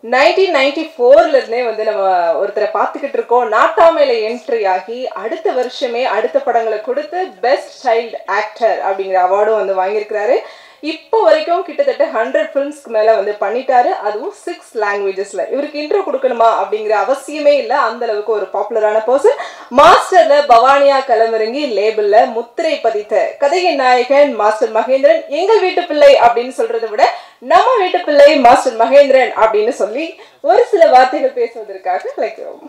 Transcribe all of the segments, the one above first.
Nineteen ninety இருந்தே வந்து நம்ம ஒருத்தரை பார்த்துக்கிட்டு இருக்கோம் நாட்டாமையில என்ட்ரி ஆகி அடுத்த வருஷமே அடுத்த படங்களை கொடுத்து பெஸ்ட் சைல்டு ஆக்டர் அப்படிங்கிற அவார்டும் வந்து வாங்கியிருக்கிறாரு இப்போ வரைக்கும் கிட்டத்தட்ட ஹண்ட்ரட் ஃபிலிம்ஸ்க்கு மேலே வந்து பண்ணிட்டாரு அதுவும் சிக்ஸ் லாங்குவேஜஸில் இவருக்கு இன்ட்ரோ கொடுக்கணுமா அப்படிங்கிற அவசியமே இல்லை அந்த அளவுக்கு ஒரு பாப்புலரான பர்சன் மாஸ்டரில் பவானியா களமிறங்கி லேபிளில் முத்திரை பதித்த கதையின் நாயகன் மாஸ்டர் மகேந்திரன் எங்கள் வீட்டு பிள்ளை அப்படின்னு சொல்றதை விட நம்ம வீட்டு பிள்ளை மாஸ்டர் மகேந்திரன் அப்படின்னு சொல்லி ஒரு சில வார்த்தைகள் பேசுவதற்காக அழைக்கிறோம்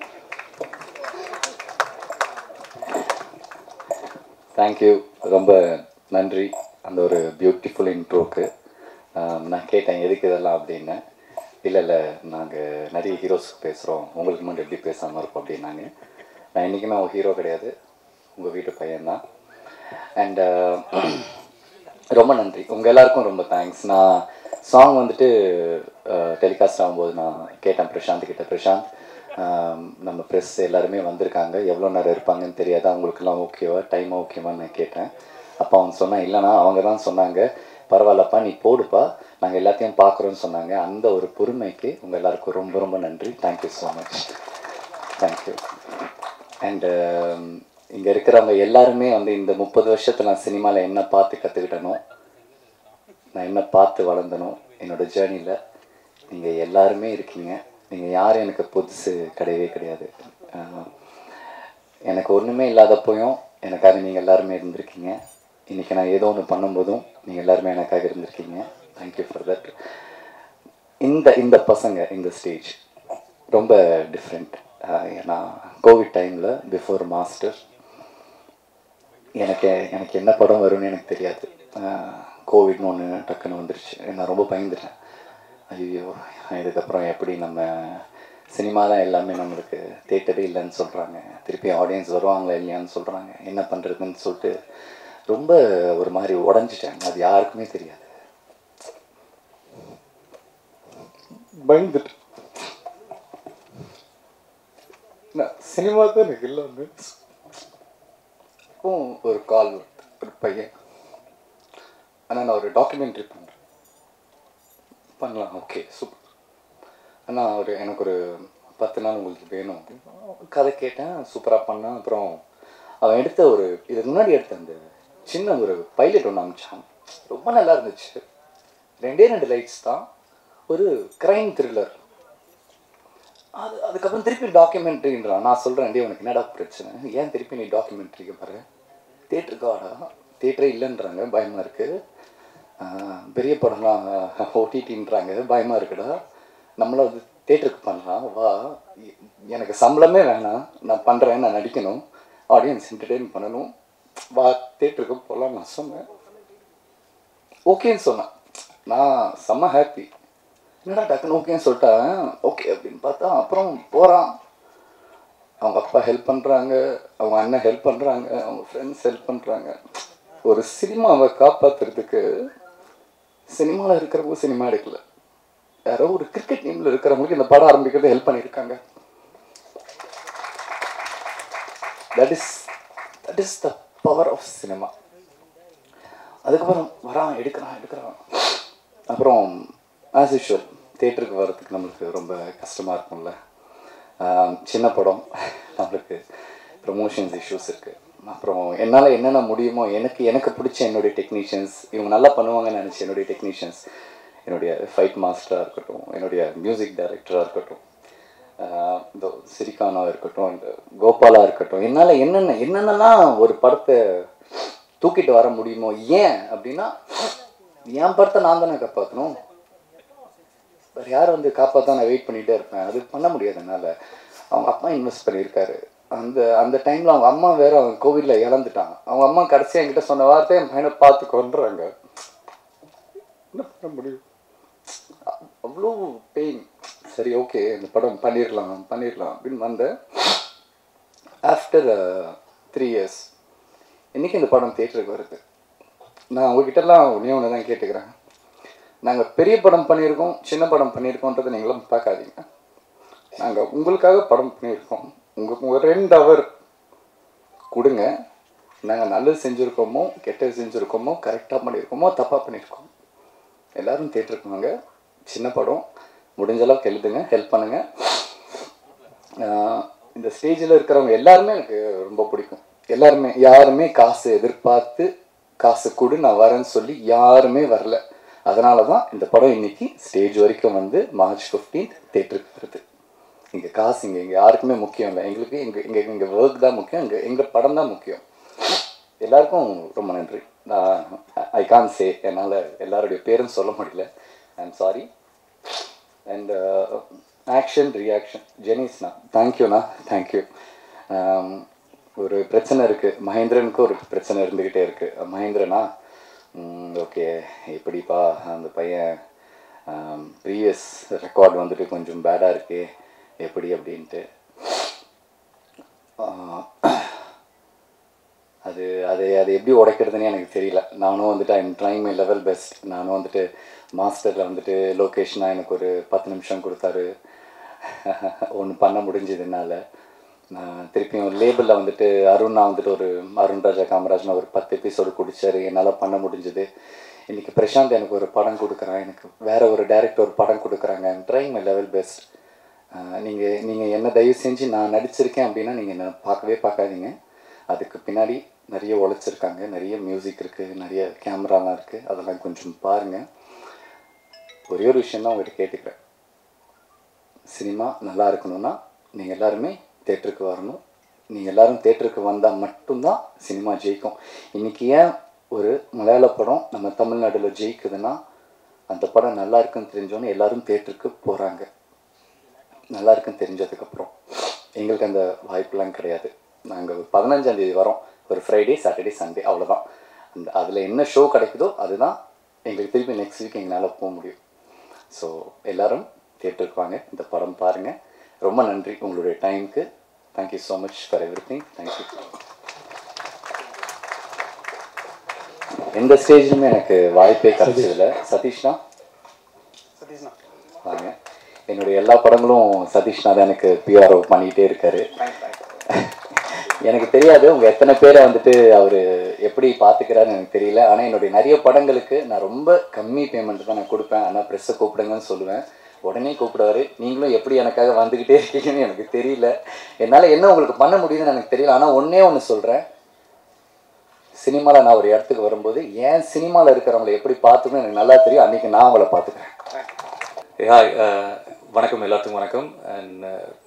தேங்க்யூ ரொம்ப நன்றி அந்த ஒரு பியூட்டிஃபுல் இன்ட்ரோக்கு நான் கேட்டேன் எதுக்கு இதெல்லாம் அப்படின்னு இல்லை இல்லை நாங்கள் நிறைய ஹீரோஸ்க்கு பேசுகிறோம் உங்களுக்கு மட்டும் எப்படி பேசாமல் இருப்போம் அப்படின்னாங்க நான் என்றைக்குமே அவங்க ஹீரோ கிடையாது உங்கள் வீட்டு பையன்தான் அண்டு ரொம்ப நன்றி உங்கள் எல்லாருக்கும் ரொம்ப தேங்க்ஸ் நான் சாங் வந்துட்டு டெலிகாஸ்ட் ஆகும்போது நான் கேட்டேன் பிரசாந்த் கிட்ட பிரசாந்த் ஆம், நம்ம ப்ரெஸ் எல்லாருமே வந்திருக்காங்க எவ்வளோ நேரம் இருப்பாங்கன்னு தெரியாது அவங்களுக்குலாம் ஓகேவா டைம் ஓகேவான்னு நான் கேட்டேன் அப்போ அவங்க சொன்னா இல்லைனா அவங்க தான் சொன்னாங்க பரவாயில்லப்பா நீ போடுப்பா நாங்கள் எல்லாத்தையும் பார்க்குறோன்னு சொன்னாங்க அந்த ஒரு பொறுமைக்கு உங்கள் எல்லாருக்கும் ரொம்ப ரொம்ப நன்றி thank you so much thank you and இங்கே இருக்கிறவங்க எல்லாருமே வந்து இந்த முப்பது வருஷத்தில் நான் சினிமாவில் என்ன பார்த்து கற்றுக்கிட்டனோ நான் என்ன பார்த்து வளர்ந்தனோ என்னோட ஜேர்னியில் நீங்கள் எல்லாருமே இருக்கீங்க நீங்கள் யாரும் எனக்கு புதுசு கிடையவே கிடையாது ஆஹ் எனக்கு ஒன்றுமே இல்லாதப்போயும் எனக்காக நீங்கள் எல்லாருமே இருந்திருக்கீங்க இன்றைக்கி நான் ஏதோ ஒன்று பண்ணும்போதும் நீங்கள் எல்லாருமே எனக்காக இருந்திருக்கீங்க தேங்க்யூ ஃபார் தட் இந்த இந்த பசங்க இந்த ஸ்டேஜ் ரொம்ப டிஃப்ரெண்ட் ஏன்னா கோவிட் டைமில் பிஃபோர் மாஸ்டர் எனக்கு எனக்கு என்ன படம் வரும்னு எனக்கு தெரியாது கோவிட்னு ஒன்று டக்குன்னு வந்துருச்சு நான் ரொம்ப பயந்துட்டேன் ஐயோ இதுக்கப்புறம் எப்படி நம்ம சினிமா தான் எல்லாமே நம்மளுக்கு தேட்டரே இல்லைன்னு சொல்கிறாங்க திருப்பி ஆடியன்ஸ் வருவாங்களா இல்லையான்னு சொல்கிறாங்க என்ன பண்ணுறதுன்னு சொல்லிட்டு ரொம்ப ஒரு மாதிரி உடஞ்சிட்டேன் அது யாருக்குமே தெரியாது பயந்துட்டு நான் சினிமா தான் எனக்கு எல்லாமே அப்போ ஒரு கால் வருது ஒரு பையன் ஆனால் நான் ஒரு டாக்குமெண்ட்ரி பண்ணுறேன் பண்ணலாம் ஓகே சூப்பர் அண்ணா ஒரு எனக்கு ஒரு பத்து நாள் உங்களுக்கு வேணும் அப்படின்னு கதை கேட்டேன் சூப்பராக பண்ணேன் அப்புறம் அவன் எடுத்த ஒரு இதுக்கு முன்னாடி எடுத்த அந்த சின்ன ஒரு பைலட் ஒன்று அமிச்சான் ரொம்ப நல்லா இருந்துச்சு ரெண்டே ரெண்டு லைட்ஸ் தான் ஒரு க்ரைம் த்ரில்லர் அது அதுக்கப்புறம் திருப்பி டாக்குமெண்ட்ரின்றான் நான் சொல்கிறேன் டே உனக்கு என்னடா பிரச்சனை ஏன் திருப்பி நீ டாக்குமெண்ட்ரிக்கு பாரு தேட்டருக்கு வாடா தேட்டரே இல்லைன்றாங்க பயமாக இருக்குது பெரிய படம்லாம் ஓடிடின்றாங்க பயமாக இருக்குடா நம்மளும் அது தேட்டருக்கு பண்ணலாம் வா எ- எனக்கு சம்பளமே வேணாம் நான் பண்ணுறேன் நான் நடிக்கணும் ஆடியன்ஸ் என்டர்டெயின் பண்ணணும் வா தேட்டருக்கு போகலாம் நான் சொன்னேன் ஓகேன்னு சொன்னேன் நான் செம்ம ஹாப்பி என்னடா டக்குன்னு ஓகேன்னு சொல்லிட்டேன் ஓகே அப்படின்னு பார்த்தா அப்புறம் போகிறான் அவங்க அப்பா ஹெல்ப் பண்ணுறாங்க அவங்க அண்ணன் ஹெல்ப் பண்ணுறாங்க அவங்க ஃப்ரெண்ட்ஸ் ஹெல்ப் பண்ணுறாங்க ஒரு சினிமாவை காப்பாற்றுறதுக்கு சினிமாவில் இருக்கிறவங்க சினிமா எடுக்கல யாரோ ஒரு கிரிக்கெட் டீமில் இருக்கிறவங்களுக்கு இந்த படம் ஆரம்பிக்கிறது ஹெல்ப் பண்ணியிருக்காங்க that is that is the power of cinema அதுக்கப்புறம் வரான் எடுக்கிறான் எடுக்கிறான் அப்புறம் ஆஸ் யூஷுவல் தேட்டருக்கு வர்றதுக்கு நம்மளுக்கு ரொம்ப கஷ்டமாக இருக்கும்ல ஆஹ் சின்ன படம் நம்மளுக்கு ப்ரொமோஷன்ஸ் இஷ்யூஸ் இருக்குது அப்புறம் என்னால் என்னென்ன முடியுமோ எனக்கு எனக்கு பிடிச்ச என்னுடைய டெக்னீஷியன்ஸ் இவங்க நல்லா பண்ணுவாங்கன்னு நினச்சி என்னுடைய டெக்னீஷியன்ஸ் என்னுடைய ஃபைட் மாஸ்டராக இருக்கட்டும் என்னுடைய மியூசிக் டைரக்டராக இருக்கட்டும் ஆஹ் இந்த சிரிகானாக இருக்கட்டும் இந்த கோபாலா இருக்கட்டும் என்னால் என்னென்ன என்னென்னலாம் ஒரு படத்தை தூக்கிட்டு வர முடியுமோ ஏன் அப்படின்னா என் படத்தை நான் தானே காப்பாற்றணும் வேறு யார் வந்து காப்பாற்ற நான் வெயிட் பண்ணிகிட்டே இருப்பேன் அது பண்ண முடியாது என்னால் அவங்க அப்பா இன்வெஸ்ட் பண்ணியிருக்காரு அந்த அந்த டைமில் அவங்க அம்மா வேற அவன் கோவிலில் இழந்துட்டான் அவங்க அம்மா கடைசியாக என்கிட்ட சொன்ன வார்த்தை என் பையனை பார்த்து கொண்டுறாங்க என்ன பண்ண முடியும் அ- அவ்வளோ பெயின் சரி ஓகே இந்த படம் பண்ணிடலாம் பண்ணிடலாம் அப்படின்னு வந்தேன் ஆஃப்டர் த்ரீ இயர்ஸ் இன்னைக்கு இந்த படம் தேட்டருக்கு வருது நான் உங்ககிட்டலாம் ஒன்றே ஒன்று தான் கேட்டுக்கிறேன் நாங்கள் பெரிய படம் பண்ணியிருக்கோம் சின்ன படம் பண்ணியிருக்கோன்றதை நீங்களும் பார்க்காதீங்க நாங்கள் உங்களுக்காக படம் பண்ணியிருக்கோம் உங்களுக்கு ஒரு ரெண்டு ஹவர் கொடுங்க நாங்கள் நல்லது செஞ்சுருக்கோமோ கெட்டது செஞ்சுருக்கோமோ கரெக்டாக பண்ணியிருக்கோமோ தப்பாக பண்ணியிருக்கோம் எல்லாரும் தேட்டருக்கு வாங்க சின்ன படம் முடிஞ்ச அளவுக்கு எழுதுங்க ஹெல்ப் பண்ணுங்கள் ஆஹ் இந்த ஸ்டேஜில் இருக்கிறவங்க எல்லாருமே எனக்கு ரொம்ப பிடிக்கும் எல்லாருமே யாருமே காசு எதிர்பார்த்து காசு கொடு நான் வரேன்னு சொல்லி யாருமே வரல அதனால தான் இந்த படம் இன்னைக்கு ஸ்டேஜ் வரைக்கும் வந்து மார்ச் 15th தேட்டருக்கு வருது இங்கே காசு இங்கே இங்கே யாருக்குமே முக்கியம் இல்லை எங்களுக்கு எங்கள் எங்கள் எங்கள் ஒர்க் தான் முக்கியம் எங்கள் எங்கள் படம் தான் முக்கியம் எல்லாருக்கும் ரொம்ப நன்றி நான் ஐ கான் சே என்னால் எல்லாருடைய பேரும் சொல்ல முடியல I am sorry and action reaction ஜெனிஸ்ண்ணா தேங்க்யூண்ணா தேங்க்யூ ஒரு பிரச்சனை இருக்குது மகேந்திரனுக்கு ஒரு பிரச்சனை இருந்துக்கிட்டே இருக்குது மகேந்திரனா ஓகே எப்படிப்பா அந்த பையன் ப்ரீவியஸ் ரெக்கார்ட் வந்துட்டு கொஞ்சம் பேடாக இருக்கு எப்படி அப்படின்ட்டு ஆஹ், அது அது அது எப்படி உடைக்கிறதுன்னு எனக்கு தெரியல நானும் வந்துட்டு I'm trying my level best நானும் வந்துட்டு மாஸ்டரில் வந்துட்டு லொக்கேஷனாக எனக்கு ஒரு பத்து நிமிஷம் கொடுத்தாரு ஒன்று பண்ண முடிஞ்சது என்னால் நான் திருப்பியும் லேபிளில் வந்துட்டு அருணா வந்துட்டு ஒரு அருண் ராஜா காமராஜ்னு ஒரு பத்து எபிசோடு குடிச்சாரு என்னால் பண்ண முடிஞ்சது இன்னைக்கு பிரசாந்த் எனக்கு ஒரு படம் கொடுக்குறான் எனக்கு வேற ஒரு டைரக்டர் ஒரு படம் கொடுக்குறாங்க ட்ரைங் மை லெவல் பெஸ்ட் நீங்கள் நீங்கள் என்ன தயவு செஞ்சு நான் நடிச்சிருக்கேன் அப்படின்னா நீங்கள் என்ன பார்க்கவே பார்க்காதீங்க அதுக்கு பின்னாடி நிறைய உழைச்சிருக்காங்க நிறைய மியூசிக் இருக்குது நிறைய கேமராலாம் இருக்குது அதெல்லாம் கொஞ்சம் பாருங்கள் ஒரே ஒரு விஷயம் தான் உங்கள்கிட்ட கேட்டுக்கிறேன் சினிமா நல்லா இருக்கணும்னா நீங்கள் எல்லாருமே தேட்டருக்கு வரணும் நீங்கள் எல்லாரும் தேட்டருக்கு வந்தால் மட்டும்தான் சினிமா ஜெயிக்கும் இன்றைக்கி ஏன் ஒரு மலையாள படம் நம்ம தமிழ்நாட்டில் ஜெயிக்குதுன்னா அந்த படம் நல்லா இருக்குன்னு தெரிஞ்சோன்னே எல்லாரும் தேட்டருக்கு போகிறாங்க நல்லா இருக்குன்னு தெரிஞ்சதுக்கப்புறம் எங்களுக்கு அந்த வாய்ப்பெலாம் கிடையாது நாங்கள் பதினஞ்சாம் தேதி வரோம் ஒரு ஃப்ரைடே சாட்டர்டே சண்டே அவ்வளோதான் அந்த அதில் என்ன ஷோ கிடைக்குதோ அதுதான் எங்களுக்கு திருப்பி நெக்ஸ்ட் வீக் எங்களால் போக முடியும் ஸோ எல்லாரும் தேட்டருக்கு வாங்க இந்த படம் பாருங்கள் ரொம்ப நன்றி உங்களுடைய டைமுக்கு thank you so much for everything thank you எந்த ஸ்டேஜ்லையுமே எனக்கு வாய்ப்பே கிடைச்சதில்ல சதீஷ்னா சதீஷ்ண்ணா வாங்க என்னுடைய எல்லா படங்களும் சதீஷ்னா தான் எனக்கு பிஆர்ஓ பண்ணிக்கிட்டே இருக்காரு எனக்கு தெரியாது உங்க எத்தனை பேரை வந்துட்டு அவர் எப்படி பார்த்துக்கிறாருன்னு எனக்கு தெரியல ஆனால் என்னுடைய நிறைய படங்களுக்கு நான் ரொம்ப கம்மி பேமெண்ட் தான் நான் கொடுப்பேன் ஆனால் ப்ரெஸ்ஸை கூப்பிடுங்கன்னு சொல்லுவேன் உடனே கூப்பிடுவாரு நீங்களும் எப்படி எனக்காக வந்துக்கிட்டே இருக்கீங்கன்னு எனக்கு தெரியல என்னால் என்ன உங்களுக்கு பண்ண முடியுதுன்னு எனக்கு தெரியல ஆனால் ஒன்றே ஒன்று சொல்கிறேன் சினிமாவில் நான் ஒரு இடத்துக்கு வரும்போது ஏன் சினிமாவில் இருக்கிறவங்களை எப்படி பார்த்துக்கணும் எனக்கு நல்லா தெரியும் அன்றைக்கி நான் அவங்கள பார்த்துக்கிறேன் ஹாய் வணக்கம் எல்லாத்துக்கும் வணக்கம் and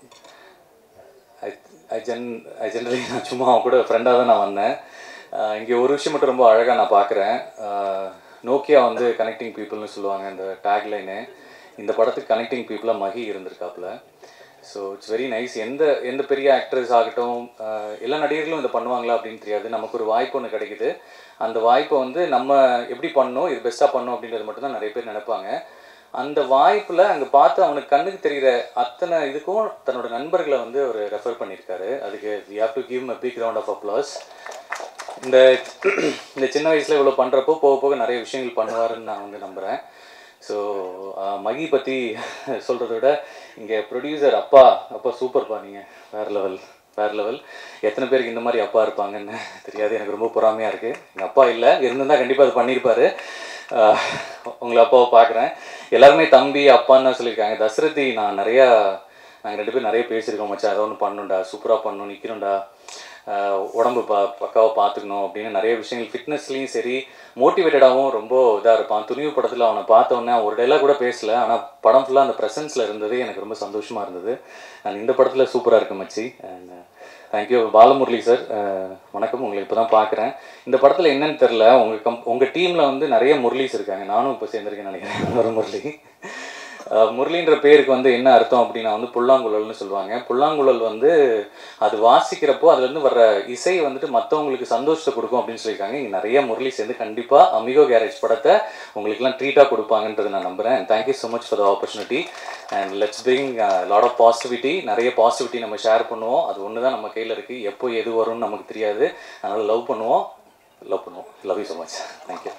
I I gen I generally நான் சும்மா அவன் கூட ஃப்ரெண்டாக தான் நான் வந்தேன் இங்கே ஒரு விஷயம் மட்டும் ரொம்ப அழகாக நான் பார்க்குறேன் நோக்கியா வந்து கனெக்டிங் பீப்புள்னு சொல்லுவாங்க இந்த டேக்லைனு இந்த படத்துக்கு கனெக்டிங் பீப்புளாக மகி இருந்திருக்காப்புல ஸோ இட்ஸ் வெரி நைஸ் எந்த எந்த பெரிய ஆக்ட்ரஸ் ஆகட்டும் ஆஹ் எல்லா நடிகர்களும் இதை பண்ணுவாங்களா அப்படின்னு தெரியாது நமக்கு ஒரு வாய்ப்பு ஒன்று கிடைக்குது அந்த வாய்ப்பை வந்து நம்ம எப்படி பண்ணணும் இது பெஸ்ட்டாக பண்ணணும் அப்படின்றது மட்டும் தான் நிறைய பேர் நினைப்பாங்க அந்த வாய்ப்பில் அங்கே பார்த்து அவனுக்கு கண்ணுக்கு தெரிகிற அத்தனை இதுக்கும் தன்னோட நண்பர்களை வந்து அவர் ரெஃபர் பண்ணியிருக்காரு அதுக்கு we have to give a big round of applause இந்த இந்த சின்ன வயசில் இவ்வளோ பண்ணுறப்போ போக போக நிறைய விஷயங்கள் பண்ணுவாருன்னு நான் வந்து நம்புகிறேன் ஸோ மகி பற்றி சொல்கிறத விட இங்கே ப்ரொடியூசர் அப்பா அப்பா சூப்பர்ப்பா நீங்கள் வேறு லெவல் வேறு லெவல் எத்தனை பேருக்கு இந்த மாதிரி அப்பா இருப்பாங்கன்னு தெரியாது எனக்கு ரொம்ப பொறாமையாக இருக்குது எங்கள் அப்பா இல்லை இருந்திருந்தால் கண்டிப்பாக அது பண்ணியிருப்பாரு ஆஹ் உங்களை அப்பாவை பார்க்குறேன் எல்லாருமே தம்பி அப்பான்னு தான் சொல்லியிருக்காங்க தசரதி நான் நிறையா நாங்கள் ரெண்டு பேரும் நிறைய பேசியிருக்கோம் மச்சான் அதை ஒன்று பண்ணணும்டா சூப்பராக பண்ணணும் நிற்கணும்டா ஆஹ் உடம்பு பா பக்காவாக பார்த்துக்கணும் அப்படின்னு நிறைய விஷயங்கள் ஃபிட்னஸ்லேயும் சரி மோட்டிவேட்டடாகவும் ரொம்ப இதாக இருப்பான் துணிவு படத்தில் அவனை பார்த்தோன்னே ஒரு டைலாக் கூட பேசல ஆனால் படம் ஃபுல்லாக அந்த ப்ரெசன்ஸில் இருந்தது எனக்கு ரொம்ப சந்தோஷமாக இருந்தது அண்ட் இந்த படத்தில் சூப்பராக இருக்கு மச்சி அண்ட் தேங்க்யூ பாலமுரளி சார் வணக்கம் உங்களை இப்போ தான் பார்க்குறேன் இந்த படத்தில் என்னன்னு தெரில உங்கள் கம் உங்கள் டீமில் வந்து நிறைய முரளிஸ் இருக்காங்க நானும் இப்போ சேர்ந்துருக்கேன்னு நினைக்கிறேன் ஒரு முரளி அஹ் முரளின்ற பேருக்கு வந்து என்ன அர்த்தம் அப்படின்னா வந்து புல்லாங்குழல்னு சொல்லுவாங்க புல்லாங்குழல் வந்து அது வாசிக்கிறப்போ அதுலேருந்து வர்ற இசை வந்துட்டு மற்றவங்களுக்கு சந்தோஷத்தை கொடுக்கும் அப்படின்னு சொல்லியிருக்காங்க இங்கே நிறைய முரளி சேர்ந்து கண்டிப்பாக அமிகோ கேரேஜ் படத்தை உங்களுக்குலாம் ட்ரீட்டாக கொடுப்பாங்கன்றது நான் நம்புகிறேன் thank you so much for the opportunity and let's bring lot of positivity நிறைய பாசிட்டிவிட்டி நம்ம ஷேர் பண்ணுவோம் அது ஒன்று தான் நம்ம கையில் இருக்குது எப்போ எது வரும்னு நமக்கு தெரியாது அதனால் லவ் பண்ணுவோம் லவ் பண்ணுவோம் love you so much thank you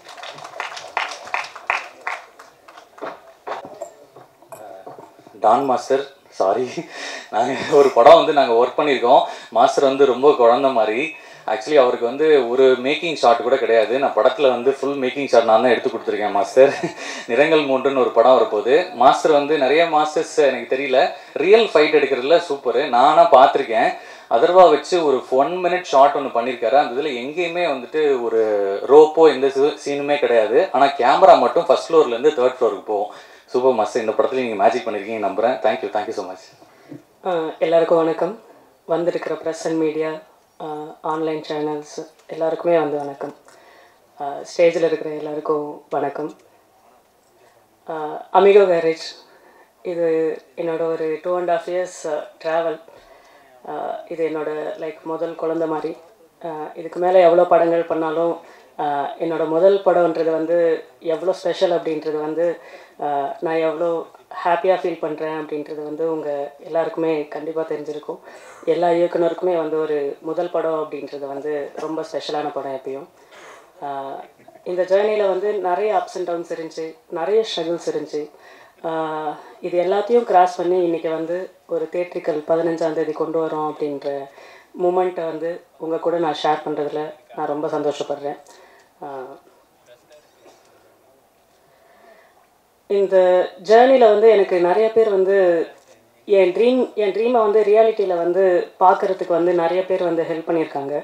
Don master sorry நாங்கள் ஒரு படம் வந்து நாங்கள் ஒர்க் பண்ணியிருக்கோம் மாஸ்டர் வந்து ரொம்ப குழந்த மாதிரி ஆக்சுவலி அவருக்கு வந்து ஒரு மேக்கிங் ஷாட் கூட கிடையாது நான் படத்தில் வந்து ஃபுல் மேக்கிங் ஷாட் நான் தான் எடுத்து கொடுத்துருக்கேன் மாஸ்டர் நிறங்கள் மூன்றுன்னு ஒரு படம் வரப்போகுது மாஸ்டர் வந்து நிறைய மாஸ்டர்ஸ் எனக்கு தெரியல ரியல் ஃபைட் எடுக்கிறதுல சூப்பரு நானாக பார்த்துருக்கேன் அதர்வா வச்சு ஒரு ஒன் மினிட் ஷாட் ஒன்று பண்ணியிருக்காரு அந்த இதில் எங்கேயுமே வந்துட்டு ஒரு ரோப்போ எந்த சீனுமே கிடையாது ஆனால் கேமரா மட்டும் ஃபர்ஸ்ட் ஃப்ளோர்லேருந்து தேர்ட் ஃப்ளோருக்கு போகும் சூப்பர் மாஸ்டர் இந்த படத்தில் நீங்கள் மேஜிக் பண்ணியிருக்கீங்க நம்புகிறேன் thank you thank you so much ah எல்லாருக்கும் வணக்கம் வந்திருக்கிற press and media online channels எல்லாருக்குமே வந்து வணக்கம் ஸ்டேஜில் இருக்கிற எல்லாருக்கும் வணக்கம் அமிகோ கேரேஜ் இது என்னோட ஒரு two and half years travel இது என்னோட லைக் முதல் குழந்த மாதிரி ஆஹ் இதுக்கு மேலே எவ்வளோ படங்கள் பண்ணாலும் ஆஹ் என்னோட முதல் படம்ன்றது வந்து எவ்வளோ ஸ்பெஷல் அப்படின்றது வந்து ஆஹ் நான் எவ்வளோ ஹாப்பியாக ஃபீல் பண்ணுறேன் அப்படின்றது வந்து உங்கள் எல்லாருக்குமே கண்டிப்பாக தெரிஞ்சிருக்கும் எல்லா இயக்குனருக்குமே வந்து ஒரு முதல் படம் அப்படின்றது வந்து ரொம்ப ஸ்பெஷலான படம் எப்பயும் ஆஹ் இந்த ஜேர்னியில் வந்து நிறைய அப்ஸ் அண்ட் டவுன்ஸ் இருந்துச்சு நிறைய ஸ்ட்ரகிள்ஸ் இருந்துச்சு ஆஹ் இது எல்லாத்தையும் கிராஸ் பண்ணி இன்றைக்கி வந்து ஒரு தேட்ரிக்கல் பதினஞ்சாம் தேதி கொண்டு வரோம் அப்படின்ற மூமெண்ட்டை வந்து உங்கள் கூட நான் ஷேர் பண்ணுறதுல நான் ரொம்ப சந்தோஷப்படுறேன் ஆஹ் இந்த ஜேர்னியில் வந்து எனக்கு நிறைய பேர் வந்து என் ட்ரீம் என் ட்ரீமை வந்து ரியாலிட்டியில் வந்து பார்க்குறதுக்கு வந்து நிறைய பேர் வந்து ஹெல்ப் பண்ணியிருக்காங்க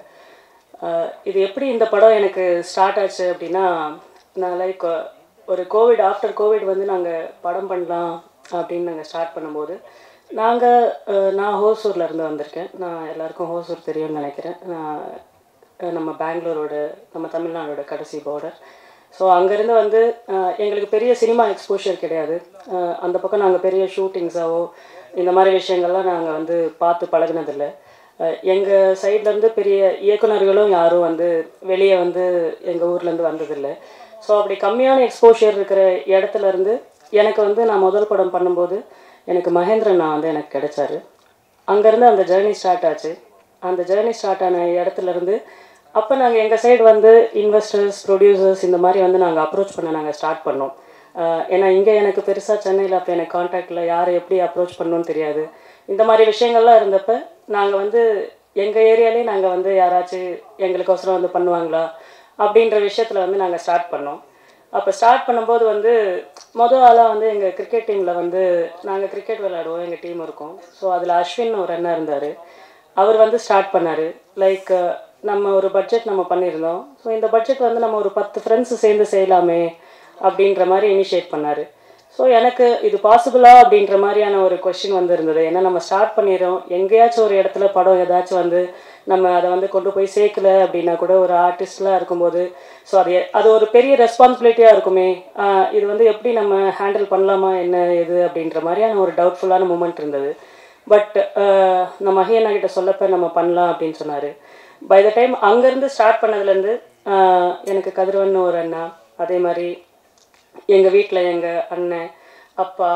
ஆஹ் இது எப்படி இந்த படம் எனக்கு ஸ்டார்ட் ஆச்சு அப்படின்னா நான் லைக் ஒரு கோவிட் ஆஃப்டர் கோவிட் வந்து நாங்கள் படம் பண்ணலாம் அப்படின்னு நாங்கள் ஸ்டார்ட் பண்ணும்போது நாங்கள் நான் ஹோசூரில் இருந்து வந்திருக்கேன் நான் எல்லாருக்கும் ஹோசூர் தெரியும்னு நினைக்கிறேன் நான் அஹ் நம்ம பெங்களூரோட நம்ம தமிழ்நாடோட கடைசி பார்டர் ஸோ அங்கேருந்து வந்து அஹ் எங்களுக்கு பெரிய சினிமா எக்ஸ்போஷர் கிடையாது அஹ் அந்த பக்கம் நாங்கள் பெரிய ஷூட்டிங்ஸாவோ இந்த மாதிரி விஷயங்கள்லாம் நாங்கள் வந்து பார்த்து பழகுனதில்லை எங்கள் சைட்லேருந்து பெரிய இயக்குனர்களும் யாரும் வந்து வெளியே வந்து எங்கள் ஊர்லேருந்து வந்ததில்லை ஸோ அப்படி கம்மியான எக்ஸ்போஷர் இருக்கிற இடத்துல இருந்து எனக்கு வந்து நான் முதல் படம் பண்ணும்போது எனக்கு மகேந்திரன் நான் வந்து எனக்கு கிடைச்சாரு அங்கேருந்து அந்த ஜேர்னி ஸ்டார்ட் ஆச்சு அந்த ஜேர்னி ஸ்டார்ட் ஆன இடத்துல இருந்து அப்போ நாங்கள் எங்கள் சைடு வந்து இன்வெஸ்டர்ஸ் ப்ரொடியூசர்ஸ் இந்த மாதிரி வந்து நாங்கள் அப்ரோச் பண்ண நாங்கள் ஸ்டார்ட் பண்ணோம் ஆஹ் ஏன்னா இங்கே எனக்கு பெருசாக சென்னையில் அப்போ எனக்கு காண்டாக்டில் யாரை எப்படி அப்ரோச் பண்ணணும்னு தெரியாது இந்த மாதிரி விஷயங்கள்லாம் இருந்தப்ப நாங்கள் வந்து எங்கள் ஏரியாலே நாங்கள் வந்து யாராச்சும் எங்களுக்கோசரம் வந்து பண்ணுவாங்களா அப்படின்ற விஷயத்தில் வந்து நாங்கள் ஸ்டார்ட் பண்ணோம் அப்போ ஸ்டார்ட் பண்ணும்போது வந்து மொதல் ஆளாக வந்து எங்கள் கிரிக்கெட் டீமில் வந்து நாங்கள் கிரிக்கெட் விளையாடுவோம் எங்கள் டீம் இருக்கும் ஸோ அதில் அஸ்வின் ஒரு அண்ணா இருந்தார் அவர் வந்து ஸ்டார்ட் பண்ணார் லைக் நம்ம ஒரு பட்ஜெட் நம்ம பண்ணியிருந்தோம் ஸோ இந்த பட்ஜெட் வந்து நம்ம ஒரு பத்து ஃப்ரெண்ட்ஸ் சேர்ந்து செய்யலாமே அப்படின்ற மாதிரி இனிஷியேட் பண்ணார் ஸோ எனக்கு இது பாசிபிளா அப்படின்ற மாதிரியான ஒரு கொஷின் வந்து இருந்தது ஏன்னா நம்ம ஸ்டார்ட் பண்ணிடுறோம் எங்கேயாச்சும் ஒரு இடத்துல படம் ஏதாச்சும் வந்து நம்ம அதை வந்து கொண்டு போய் சேர்க்கல அப்படின்னா கூட ஒரு ஆர்டிஸ்ட்லாம் இருக்கும்போது ஸோ அது எ- அது ஒரு பெரிய ரெஸ்பான்சிபிலிட்டியாக இருக்குமே ஆஹ் இது வந்து எப்படி நம்ம ஹேண்டில் பண்ணலாமா என்ன எது அப்படின்ற மாதிரியான ஒரு டவுட்ஃபுல்லான மூமெண்ட் இருந்தது பட் நம்ம மகியண்ணா கிட்ட சொல்லப்ப நம்ம பண்ணலாம் அப்படின்னு சொன்னார் பை த டைம் அங்கேருந்து ஸ்டார்ட் பண்ணதுலேருந்து எனக்கு கதிரவன் ஒரு அண்ணா அதே மாதிரி எங்கள் வீட்டில் எங்கள் அண்ணன் அப்பா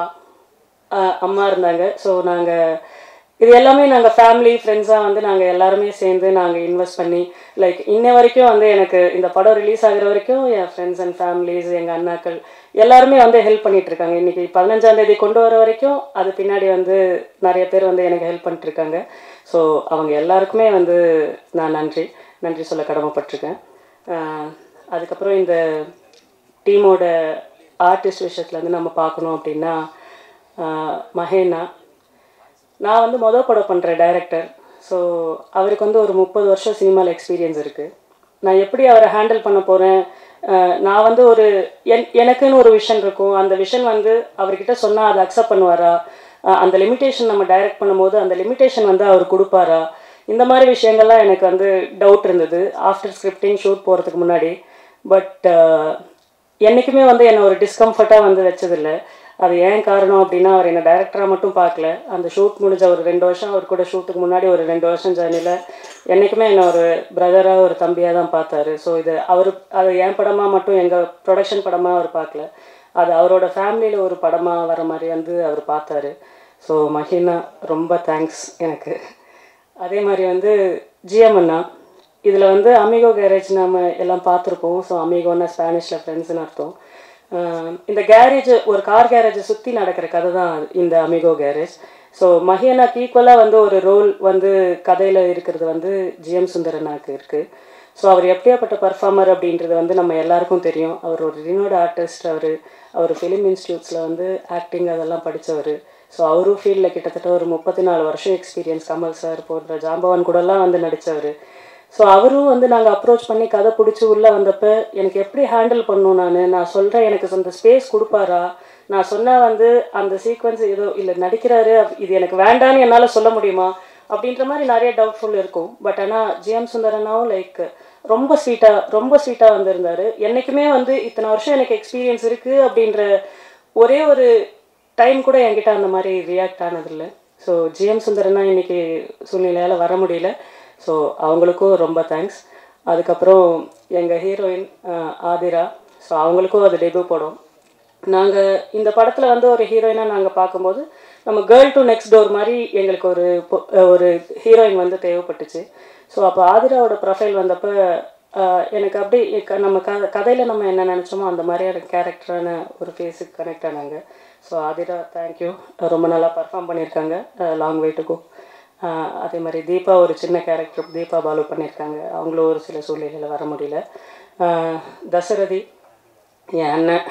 ஆஹ் அம்மா இருந்தாங்க ஸோ நாங்கள் இது எல்லாமே நாங்கள் ஃபேமிலி ஃப்ரெண்ட்ஸாக வந்து நாங்கள் எல்லாருமே சேர்ந்து நாங்கள் இன்வெஸ்ட் பண்ணி லைக் இன்ன வரைக்கும் வந்து எனக்கு இந்த படம் ரிலீஸ் ஆகுற வரைக்கும் என் ஃப்ரெண்ட்ஸ் அண்ட் ஃபேமிலிஸ் எங்கள் அண்ணாக்கள் எல்லாருமே வந்து ஹெல்ப் பண்ணிட்டு இருக்காங்க இன்னைக்கு பதினஞ்சாம் தேதி கொண்டு வர வரைக்கும் அது பின்னாடி வந்து நிறைய பேர் வந்து எனக்கு ஹெல்ப் பண்ணிட்டு இருக்காங்க ஸோ அவங்க எல்லாருக்குமே வந்து நான் நன்றி நன்றி சொல்ல கடமைப்பட்டிருக்கேன் ஆஹ் அதுக்கப்புறம் இந்த டீமோட ஆர்டிஸ்ட் விஷயத்துலேருந்து நம்ம பார்க்கணும் அப்படின்னா ஆஹ் மகேனா நான் வந்து மொதல் படம் பண்ணுற டைரக்டர் ஸோ அவருக்கு வந்து ஒரு முப்பது வருஷம் சினிமாவில் எக்ஸ்பீரியன்ஸ் இருக்குது நான் எப்படி அவரை ஹேண்டில் பண்ண போகிறேன் நான் வந்து ஒரு என் எனக்குன்னு ஒரு விஷன் இருக்கும் அந்த விஷன் வந்து அவர்கிட்ட சொன்னால் அதை அக்செப்ட் பண்ணுவாரா அஹ் அந்த லிமிட்டேஷன் நம்ம டைரக்ட் பண்ணும்போது அந்த லிமிட்டேஷன் வந்து அவர் கொடுப்பாரா இந்த மாதிரி விஷயங்கள்லாம் எனக்கு வந்து டவுட் இருந்தது ஆஃப்டர் ஸ்கிரிப்டிங் ஷூட் போகிறதுக்கு முன்னாடி பட் என்றைக்குமே வந்து என்னை ஒரு டிஸ்கம்ஃபர்ட்டாக வந்து வச்சதில்லை அது ஏன் காரணம் அப்படின்னா அவர் என்னை டைரக்டராக மட்டும் பார்க்கல அந்த ஷூட் முடிஞ்ச ஒரு ரெண்டு வருஷம் அவர் கூட ஷூட்டுக்கு முன்னாடி ஒரு ரெண்டு வருஷம் ஜேர்னியில் என்றைக்குமே என்னை ஒரு பிரதராக ஒரு தம்பியாக தான் பார்த்தாரு ஸோ இது அவர் அது என் படமாக மட்டும் எங்கள் ப்ரொடக்ஷன் படமாக அவர் பார்க்கல அது அவரோட ஃபேமிலியில் ஒரு படமாக வர மாதிரி வந்து அவர் பார்த்தாரு ஸோ மஹினா ரொம்ப தேங்க்ஸ் எனக்கு அதே மாதிரி வந்து ஜிஎம் அண்ணா இதில் வந்து அமிகோ கேரேஜ் நம்ம எல்லாம் பார்த்துருப்போம் ஸோ அமிகோன்னா ஸ்பானிஷில் ஃப்ரெண்ட்ஸ்னு அர்த்தம் ஆஹ் இந்த கேரேஜ் ஒரு கார் கேரேஜை சுற்றி நடக்கிற கதை தான் இந்த அமிகோ கேரேஜ் ஸோ மஹியனாக்கு ஈக்குவலாக வந்து ஒரு ரோல் வந்து கதையில் இருக்கிறது வந்து ஜிஎம் சுந்தரனாக்கு இருக்குது ஸோ அவர் எப்படியாப்பட்ட பர்ஃபார்மர் அப்படின்றது வந்து நம்ம எல்லாருக்கும் தெரியும் அவர் ஒரு ரினோட ஆர்டிஸ்ட் அவர் அவர் ஃபிலிம் இன்ஸ்டியூட்ஸில் வந்து ஆக்டிங் அதெல்லாம் படித்தவர் ஸோ அவரும் ஃபீல்டில் கிட்டத்தட்ட ஒரு முப்பத்தி நாலு வருஷம் எக்ஸ்பீரியன்ஸ் கமல் சார் போன்ற ஜாம்பவான் கூடலாம் வந்து நடித்தவர் ஸோ அவரும் வந்து நாங்கள் அப்ரோச் பண்ணி கதை பிடிச்சி உள்ளே வந்தப்போ எனக்கு எப்படி ஹேண்டில் பண்ணணும் நான் நான் சொல்கிறேன் எனக்கு அந்த ஸ்பேஸ் கொடுப்பாரா நான் சொன்னால் வந்து அந்த சீக்வன்ஸ் ஏதோ இல்லை நடிக்கிறாரு அப்- இது எனக்கு வேண்டான்னு என்னால் சொல்ல முடியுமா அப்படின்ற மாதிரி நிறைய டவுட்ஃபுல் இருக்கும் பட் ஆனால் ஜிஎம் சுந்தரனாவும் லைக் ரொம்ப ஸ்வீட்டாக ரொம்ப ஸ்வீட்டாக வந்திருந்தாரு என்றைக்குமே வந்து இத்தனை வருஷம் எனக்கு எக்ஸ்பீரியன்ஸ் இருக்குது அப்படின்ற ஒரே ஒரு டைம் கூட என்கிட்ட அந்த மாதிரி ரியாக்ட் ஆனதில்லை ஸோ ஜிஎம் சுந்தரனா இன்னைக்கு சூழ்நிலையால் வர முடியல ஸோ அவங்களுக்கும் ரொம்ப தேங்க்ஸ் அதுக்கப்புறம் எங்கள் ஹீரோயின் ஆதிரா ஸோ அவங்களுக்கும் அது டெபியூ படம் நாங்கள் இந்த படத்தில் வந்து ஒரு ஹீரோயினாக நாங்கள் பார்க்கும்போது நம்ம கேர்ள் டு நெக்ஸ்ட் டோர் மாதிரி எங்களுக்கு ஒரு பொ- ஒரு ஹீரோயின் வந்து தேவைப்பட்டுச்சு ஸோ அப்போ ஆதிராவோட ப்ரொஃபைல் வந்தப்போ ஆஹ், எனக்கு அப்படி க- நம்ம க கதையில் நம்ம என்ன நினச்சோமோ அந்த மாதிரியான கேரக்டரான ஒரு ஃபேஸுக்கு கனெக்ட் ஆனாங்க ஸோ ஆதிரா தேங்க்யூ ரொம்ப நல்லா பர்ஃபார்ம் பண்ணியிருக்காங்க லாங் வே டு கோ அதே மாதிரி தீபா ஒரு சின்ன கேரக்டர் தீபா பாலு பண்ணியிருக்காங்க அவங்களும் ஒரு சில சூழ்நிலையில் வர முடியல ஆஹ், தசரதி என் அண்ணன்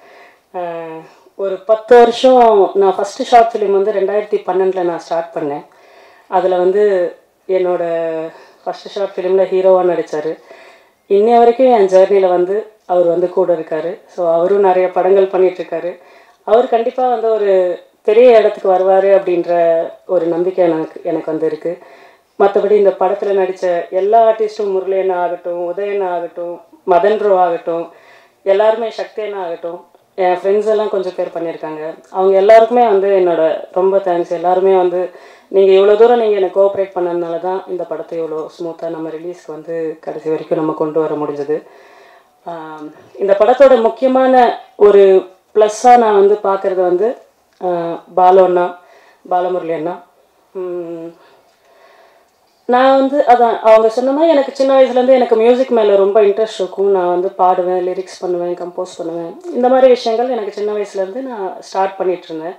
ஆஹ், ஒரு பத்து வருஷம் நான் ஃபஸ்ட்டு ஷார்ட் ஃபிலிம் வந்து ரெண்டாயிரத்தி பன்னெண்டில் நான் ஸ்டார்ட் பண்ணேன் அதில் வந்து என்னோட ஃபஸ்ட்டு ஷார்ட் ஃபிலிமில் ஹீரோவாக நடித்தார் இன்னை வரைக்கும் என் ஜேர்னியில் வந்து அவர் வந்து கூட இருக்கார் ஸோ அவரும் நிறைய படங்கள் பண்ணிகிட்ருக்காரு அவர் கண்டிப்பாக வந்து ஒரு பெரிய இடத்துக்கு வருவார் அப்படின்ற ஒரு நம்பிக்கை எனக்கு எனக்கு வந்து இருக்குது மற்றபடி இந்த படத்தில் நடித்த எல்லா ஆர்டிஸ்ட்டும் முரளியன் ஆகட்டும் உதயன் ஆகட்டும் மதன் ரோ ஆகட்டும் எல்லாருமே சக்தியன் ஆகட்டும் என் ஃப்ரெண்ட்ஸ் எல்லாம் கொஞ்சம் பேர் பண்ணியிருக்காங்க அவங்க எல்லாருக்குமே வந்து என்னோட ரொம்ப தேங்க்ஸ் எல்லாருமே வந்து நீங்கள் இவ்வளோ தூரம் நீங்கள் எனக்கு கோஆப்ரேட் பண்ணதுனால தான் இந்த படத்தை இவ்வளோ ஸ்மூத்தாக நம்ம ரிலீஸ்க்கு வந்து கடைசி வரைக்கும் நம்ம கொண்டு வர முடிஞ்சது ஆம், இந்த படத்தோட முக்கியமான ஒரு ப்ளஸ்ஸாக நான் வந்து பார்க்குறது வந்து ஆஹ், பாலு அண்ணா பாலமுரளி அண்ணா உம், நான் வந்து அதான் அவங்க சொன்ன மாதிரி எனக்கு சின்ன வயசுலேருந்து எனக்கு மியூசிக் மேலே ரொம்ப இன்ட்ரெஸ்ட் இருக்கும் நான் வந்து பாடுவேன் லிரிக்ஸ் பண்ணுவேன் கம்போஸ் பண்ணுவேன் இந்த மாதிரி விஷயங்கள் எனக்கு சின்ன வயசுலேருந்து நான் ஸ்டார்ட் பண்ணிட்டு இருந்தேன்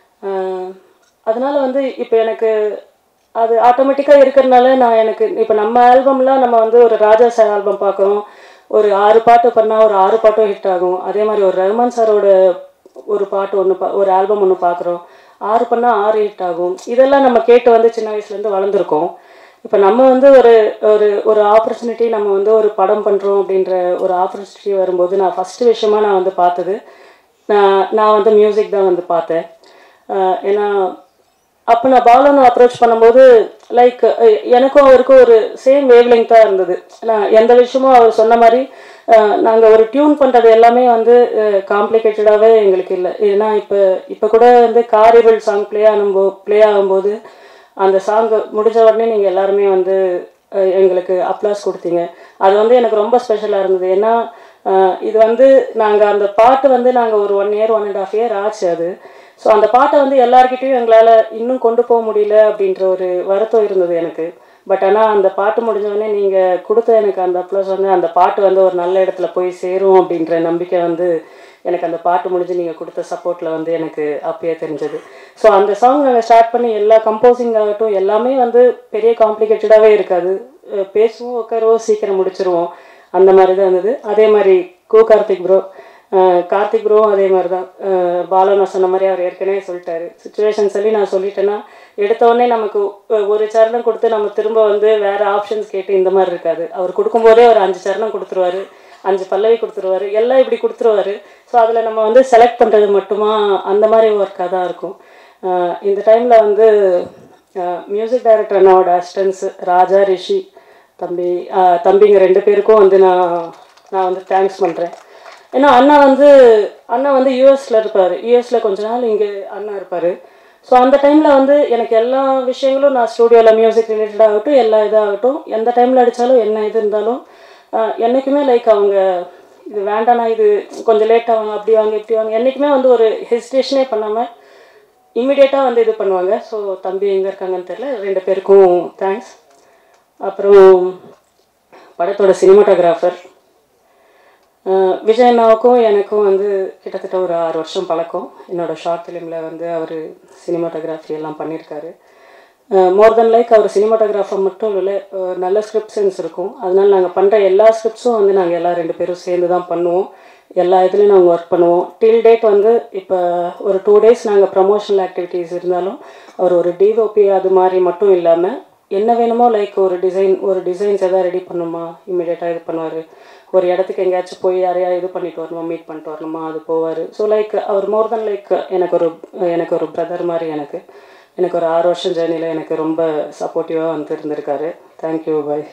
ஆஹ் அதனால வந்து இப்போ எனக்கு அது ஆட்டோமேட்டிக்காக இருக்கிறதுனால நான் எனக்கு இப்போ நம்ம ஆல்பம்லாம் நம்ம வந்து ஒரு ராஜா சார் ஆல்பம் பார்க்குறோம் ஒரு ஆறு பாட்டு பண்ணால் ஒரு ஆறு பாட்டும் ஹிட் ஆகும் அதே மாதிரி ஒரு ரஹ்மான் சாரோட ஒரு பாட்டு ஒன்று பா ஒரு ஆல்பம் ஒன்று பார்க்குறோம் ஆறு பண்ணால் ஆறு ஹிட் ஆகும் இதெல்லாம் நம்ம கேட்டு வந்து சின்ன வயசுலேருந்து வளர்ந்துருக்கோம் இப்போ நம்ம வந்து ஒரு ஒரு ஒரு ஆப்பர்ச்சுனிட்டி நம்ம வந்து ஒரு படம் பண்ணுறோம் அப்படின்ற ஒரு ஆப்பர்ச்சுனிட்டி வரும்போது நான் ஃபஸ்ட்டு விஷயமா நான் வந்து பார்த்தது நான் நான் வந்து மியூசிக் தான் வந்து பார்த்தேன் ஆஹ் ஏன்னா அப்போ நான் பாலனை அப்ரோச் பண்ணும்போது லைக் எனக்கும் அவருக்கும் ஒரு சேம் வேவ் தான் இருந்தது நான் எந்த விஷயமும் அவர் சொன்ன மாதிரி நாங்கள் ஒரு டியூன் பண்ணுறது எல்லாமே வந்து காம்ப்ளிகேட்டடாகவே எங்களுக்கு இல்லை ஏன்னா இப்போ இப்போ கூட வந்து காரிபிள் சாங் ப்ளே ஆகும்போ ப்ளே ஆகும்போது அந்த சாங் முடிஞ்ச உடனே நீங்கள் எல்லாருமே வந்து அஹ், எங்களுக்கு அப்ளாஸ் கொடுத்தீங்க அது வந்து எனக்கு ரொம்ப ஸ்பெஷலாக இருந்தது ஏன்னா அஹ், இது வந்து நாங்கள் அந்த பாட்டு வந்து நாங்கள் ஒரு one year one and half year ஆச்சு அது ஸோ அந்த பாட்டை வந்து எல்லார்கிட்டயும் எங்களால் இன்னும் கொண்டு போக முடியல அப்படின்ற ஒரு வருத்தம் இருந்தது எனக்கு பட் ஆனால் அந்த பாட்டு முடிஞ்ச உடனே நீங்கள் கொடுத்த எனக்கு அந்த அப்ளஸ் வந்து அந்த பாட்டு வந்து ஒரு நல்ல இடத்துல போய் சேரும் அப்படின்ற நம்பிக்கை வந்து எனக்கு அந்த பாட்டு முடிஞ்சு நீங்கள் கொடுத்த சப்போர்ட்டில் வந்து எனக்கு அப்பயே தெரிஞ்சது ஸோ அந்த சாங் நாங்கள் ஸ்டார்ட் பண்ணி எல்லா கம்போசிங் ஆகட்டும் எல்லாமே வந்து பெரிய காம்ப்ளிகேட்டடாகவே இருக்காது அஹ் பேசுவோம் உட்காருவோம் சீக்கிரம் முடிச்சிருவோம் அந்த மாதிரி தான் இருந்தது அதே மாதிரி கோ கார்த்திக் ப்ரோ கார்த்திக் ப்ரோவும் அதே மாதிரி தான் பாலா நான் சொன்ன மாதிரி அவர் ஏற்கனவே சொல்லிட்டாரு சுச்சுவேஷன் சொல்லி நான் சொல்லிட்டேன்னா எடுத்த உடனே நமக்கு ஒ- ஒரு சரணம் கொடுத்து நம்ம திரும்ப வந்து வேற ஆப்ஷன்ஸ் கேட்டு இந்த மாதிரி இருக்காது அவர் கொடுக்கும்போதே ஒரு அஞ்சு சரணம் கொடுத்துருவாரு அஞ்சு பல்லவி கொடுத்துருவாரு எல்லாம் இப்படி கொடுத்துருவாரு ஸோ அதில் நம்ம வந்து செலக்ட் பண்ணுறது மட்டுமா அந்த மாதிரி ஒர்க்காக தான் இருக்கும் அஹ் இந்த டைமில் வந்து மியூசிக் டைரக்டர் அண்ணாவோட அசிஸ்டன்ஸ் ராஜா ரிஷி தம்பி அஹ் தம்பிங்க ரெண்டு பேருக்கும் வந்து நான் நான் வந்து தேங்க்ஸ் பண்ணுறேன் ஏன்னா அண்ணா வந்து அண்ணா வந்து யூஎஸில் இருப்பார் யூஎஸில் கொஞ்ச நாள் இங்கே அண்ணா இருப்பார் ஸோ அந்த டைமில் வந்து எனக்கு எல்லா விஷயங்களும் நான் ஸ்டூடியோவில் மியூசிக் ரிலேட்டட் ஆகட்டும் எல்லா இதாகட்டும் எந்த டைமில் அடித்தாலும் என்ன இது இருந்தாலும் ஆஹ் என்னைக்குமே லைக் அவங்க இது வேண்டாண்ணா இது கொஞ்சம் லேட் ஆவாங்க அப்படி வாங்க இப்படி வாங்க என்றைக்குமே வந்து ஒரு ஹெசிடேஷனே பண்ணாமல் இம்மிடியேட்டாக வந்து இது பண்ணுவாங்க ஸோ தம்பி எங்கே இருக்காங்கன்னு தெரில ரெண்டு பேருக்கும் தேங்க்ஸ் அப்புறம் படத்தோட சினிமாட்டோகிராஃபர் அஹ் விஜய் அண்ணாவுக்கும் எனக்கும் வந்து கிட்டத்தட்ட ஒரு ஆறு வருஷம் பழக்கம் என்னோட ஷார்ட் ஃபிலிமில் வந்து அவர் சினிமாட்டோகிராஃபி எல்லாம் பண்ணியிருக்காரு மோர் தென் லைக் அவர் சினிமாட்டோகிராஃபர் மட்டும் இல்லை அஹ் நல்ல ஸ்கிரிப்ட் சென்ஸ் இருக்கும் அதனால நாங்கள் பண்ணுற எல்லா ஸ்கிரிப்ட்ஸும் வந்து நாங்கள் எல்லா ரெண்டு பேரும் சேர்ந்து தான் பண்ணுவோம் எல்லா இதுலேயும் நாங்கள் ஒர்க் பண்ணுவோம் டில் டேட் வந்து இப்போ ஒரு டூ டேஸ் நாங்கள் ப்ரமோஷனல் ஆக்டிவிட்டீஸ் இருந்தாலும் அவர் ஒரு டிஓபி அது மாதிரி மட்டும் இல்லாமல் என்ன வேணுமோ லைக் ஒரு டிசைன் ஒரு டிசைன்ஸ் எதாவது ரெடி பண்ணுமா இம்மிடியேட்டாக இது பண்ணுவார் ஒரு இடத்துக்கு எங்கேயாச்சும் போய் யாரையா இது பண்ணிட்டு வரணுமா மீட் பண்ணிட்டு வரணுமா அது போவார் ஸோ லைக் அவர் மோர் தென் லைக் எனக்கு ஒரு எனக்கு ஒரு பிரதர் மாதிரி எனக்கு எனக்கு ஒரு ஆறு வருஷம் ஜேர்னியில் எனக்கு ரொம்ப சப்போர்ட்டிவாக வந்து இருந்திருக்காரு தேங்க்யூ பாய்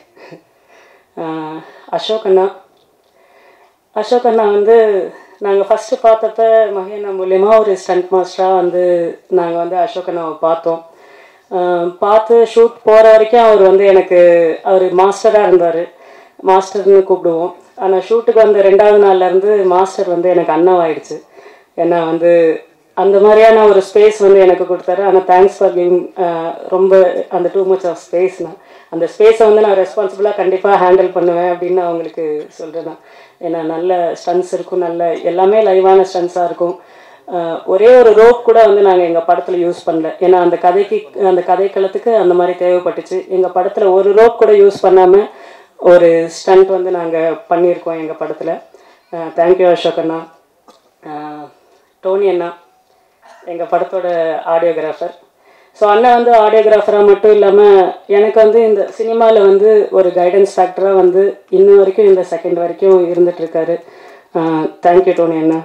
அசோக் அண்ணா அசோக் அண்ணா வந்து நாங்கள் ஃபஸ்ட்டு பார்த்தப்ப மகேண்ணா மூலயமா ஒரு ஸ்டண்ட் மாஸ்டராக வந்து நாங்கள் வந்து அசோக் அண்ணாவை பார்த்தோம் ஆஹ் பார்த்து ஷூட் போகிற வரைக்கும் அவர் வந்து எனக்கு அவர் மாஸ்டராக இருந்தார் மாஸ்டர்னு கூப்பிடுவோம் ஆனால் ஷூட்டுக்கு வந்த ரெண்டாவது நாள்லேருந்து மாஸ்டர் வந்து எனக்கு அண்ணாவாயிடுச்சு ஏன்னா வந்து அந்த மாதிரியான ஒரு ஸ்பேஸ் வந்து எனக்கு கொடுத்தாரு ஆனால் தேங்க்ஸ் ஃபார் கிவிங் ரொம்ப அந்த டூ மச் ஆஃப் ஸ்பேஸ்னா அந்த ஸ்பேஸை வந்து நான் ரெஸ்பான்சிபிளாக கண்டிப்பாக ஹேண்டில் பண்ணுவேன் அப்படின்னு அவங்களுக்கு சொல்கிறேன் நான் ஏன்னா நல்ல ஸ்டன்ஸ் இருக்கும் நல்ல எல்லாமே லைவான ஸ்டன்ஸாக இருக்கும் ஆஹ் ஒரே ஒரு ரோப் கூட வந்து நாங்கள் எங்கள் படத்தில் யூஸ் பண்ணல ஏன்னா அந்த கதைக்கு அந்த கதைக்களத்துக்கு அந்த மாதிரி தேவைப்பட்டுச்சு எங்கள் படத்தில் ஒரு ரோப் கூட யூஸ் பண்ணாமல் ஒரு ஸ்டண்ட் வந்து நாங்கள் பண்ணியிருக்கோம் எங்கள் படத்தில் தேங்க்யூ அசோக் அண்ணா ஆஹ் டோனி அண்ணா எங்கள் படத்தோட ஆடியோகிராஃபர் ஸோ அண்ணன் வந்து ஆடியோகிராஃபராக மட்டும் இல்லாமல் எனக்கு வந்து இந்த சினிமாவில் வந்து ஒரு கைடன்ஸ் ஃபேக்டராக வந்து இன்ன வரைக்கும் இந்த செகண்ட் வரைக்கும் இருந்துகிட்ருக்காரு தேங்க்யூ டோனி அண்ணா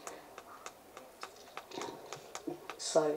சாரி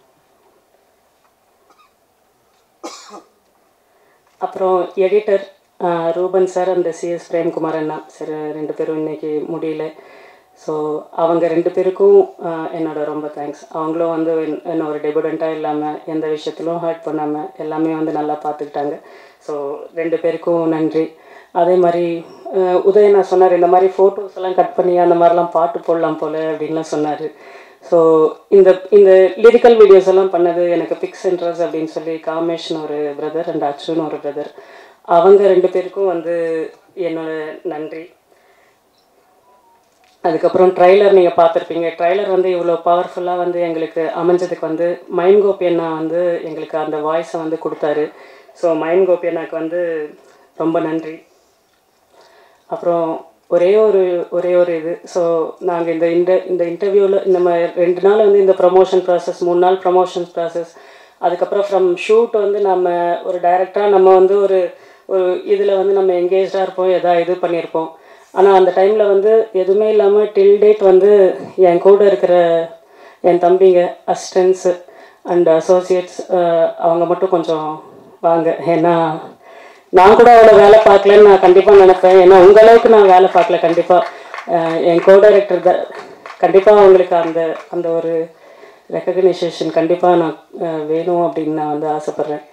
அப்புறம் எடிட்டர் ரூபன் சார் அந்த சிஎஸ் பிரேம்குமார் அண்ணா சார் ரெண்டு பேரும் இன்னைக்கு முடியல ஸோ அவங்க ரெண்டு பேருக்கும் ஆஹ் என்னோட ரொம்ப தேங்க்ஸ் அவங்களும் வந்து என்- என்ன ஒரு டெபுடண்ட்டாக இல்லாமல் எந்த விஷயத்திலும் ஹர்ட் பண்ணாமல் எல்லாமே வந்து நல்லா பார்த்துக்கிட்டாங்க ஸோ ரெண்டு பேருக்கும் நன்றி அதே மாதிரி ஆஹ் உதயன் நான் சொன்னார் இந்த மாதிரி ஃபோட்டோஸ் எல்லாம் கட் பண்ணி அந்த மாதிரிலாம் பாட்டு போடலாம் போல அப்படின்லாம் சொன்னார் ஸோ இந்த இந்த லிரிக்கல் வீடியோஸ் எல்லாம் பண்ணது எனக்கு பிக்ஸ் சென்ட்ரஸ் அப்படின்னு சொல்லி காமேஷ்னு ஒரு பிரதர் அண்ட் அச்சுன்னு ஒரு பிரதர் அவங்க ரெண்டு பேருக்கும் வந்து என்னோட நன்றி அதுக்கப்புறம் ட்ரைலர் நீங்கள் பார்த்துருப்பீங்க ட்ரைலர் வந்து இவ்வளோ பவர்ஃபுல்லாக வந்து எங்களுக்கு அமைஞ்சதுக்கு வந்து மைன் கோபி அண்ணா வந்து எங்களுக்கு அந்த வாய்ஸை வந்து கொடுத்தாரு ஸோ மைன் கோபி அண்ணாக்கு வந்து ரொம்ப நன்றி அப்புறம் ஒரே ஒரு ஒரே ஒரு இது ஸோ நாங்கள் இந்த இந்த இந்த இன்டர்வியூவில் இந்த மாதிரி ரெண்டு நாள் வந்து இந்த ப்ரமோஷன் ப்ராசஸ் மூணு நாள் ப்ரமோஷன் ப்ராசஸ் அதுக்கப்புறம் ஃப்ரம் ஷூட் வந்து நம்ம ஒரு டைரக்டாக நம்ம வந்து ஒரு ஒரு இதில் வந்து நம்ம எங்கேஜாக இருப்போம் எதா இது பண்ணியிருப்போம் ஆனால் அந்த டைமில் வந்து எதுவுமே இல்லாமல் டில் டேட் வந்து என் கூட இருக்கிற என் தம்பிங்க அசிஸ்டன்ஸு அண்ட் அசோசியேட்ஸ் அவங்க மட்டும் கொஞ்சம் வாங்க ஏன்னா நான் கூட அவ்வளோ வேலை பார்க்கலன்னு நான் கண்டிப்பாக நினைப்பேன் ஏன்னா உங்கள் அளவுக்கு நான் வேலை பார்க்கல கண்டிப்பாக என் கோ டைரக்டர் த கண்டிப்பாக அவங்களுக்கு அந்த அந்த ஒரு ரெக்கக்னைசேஷன் கண்டிப்பாக நான் அஹ், வேணும் அப்படின்னு நான் வந்து ஆசைப்பட்றேன்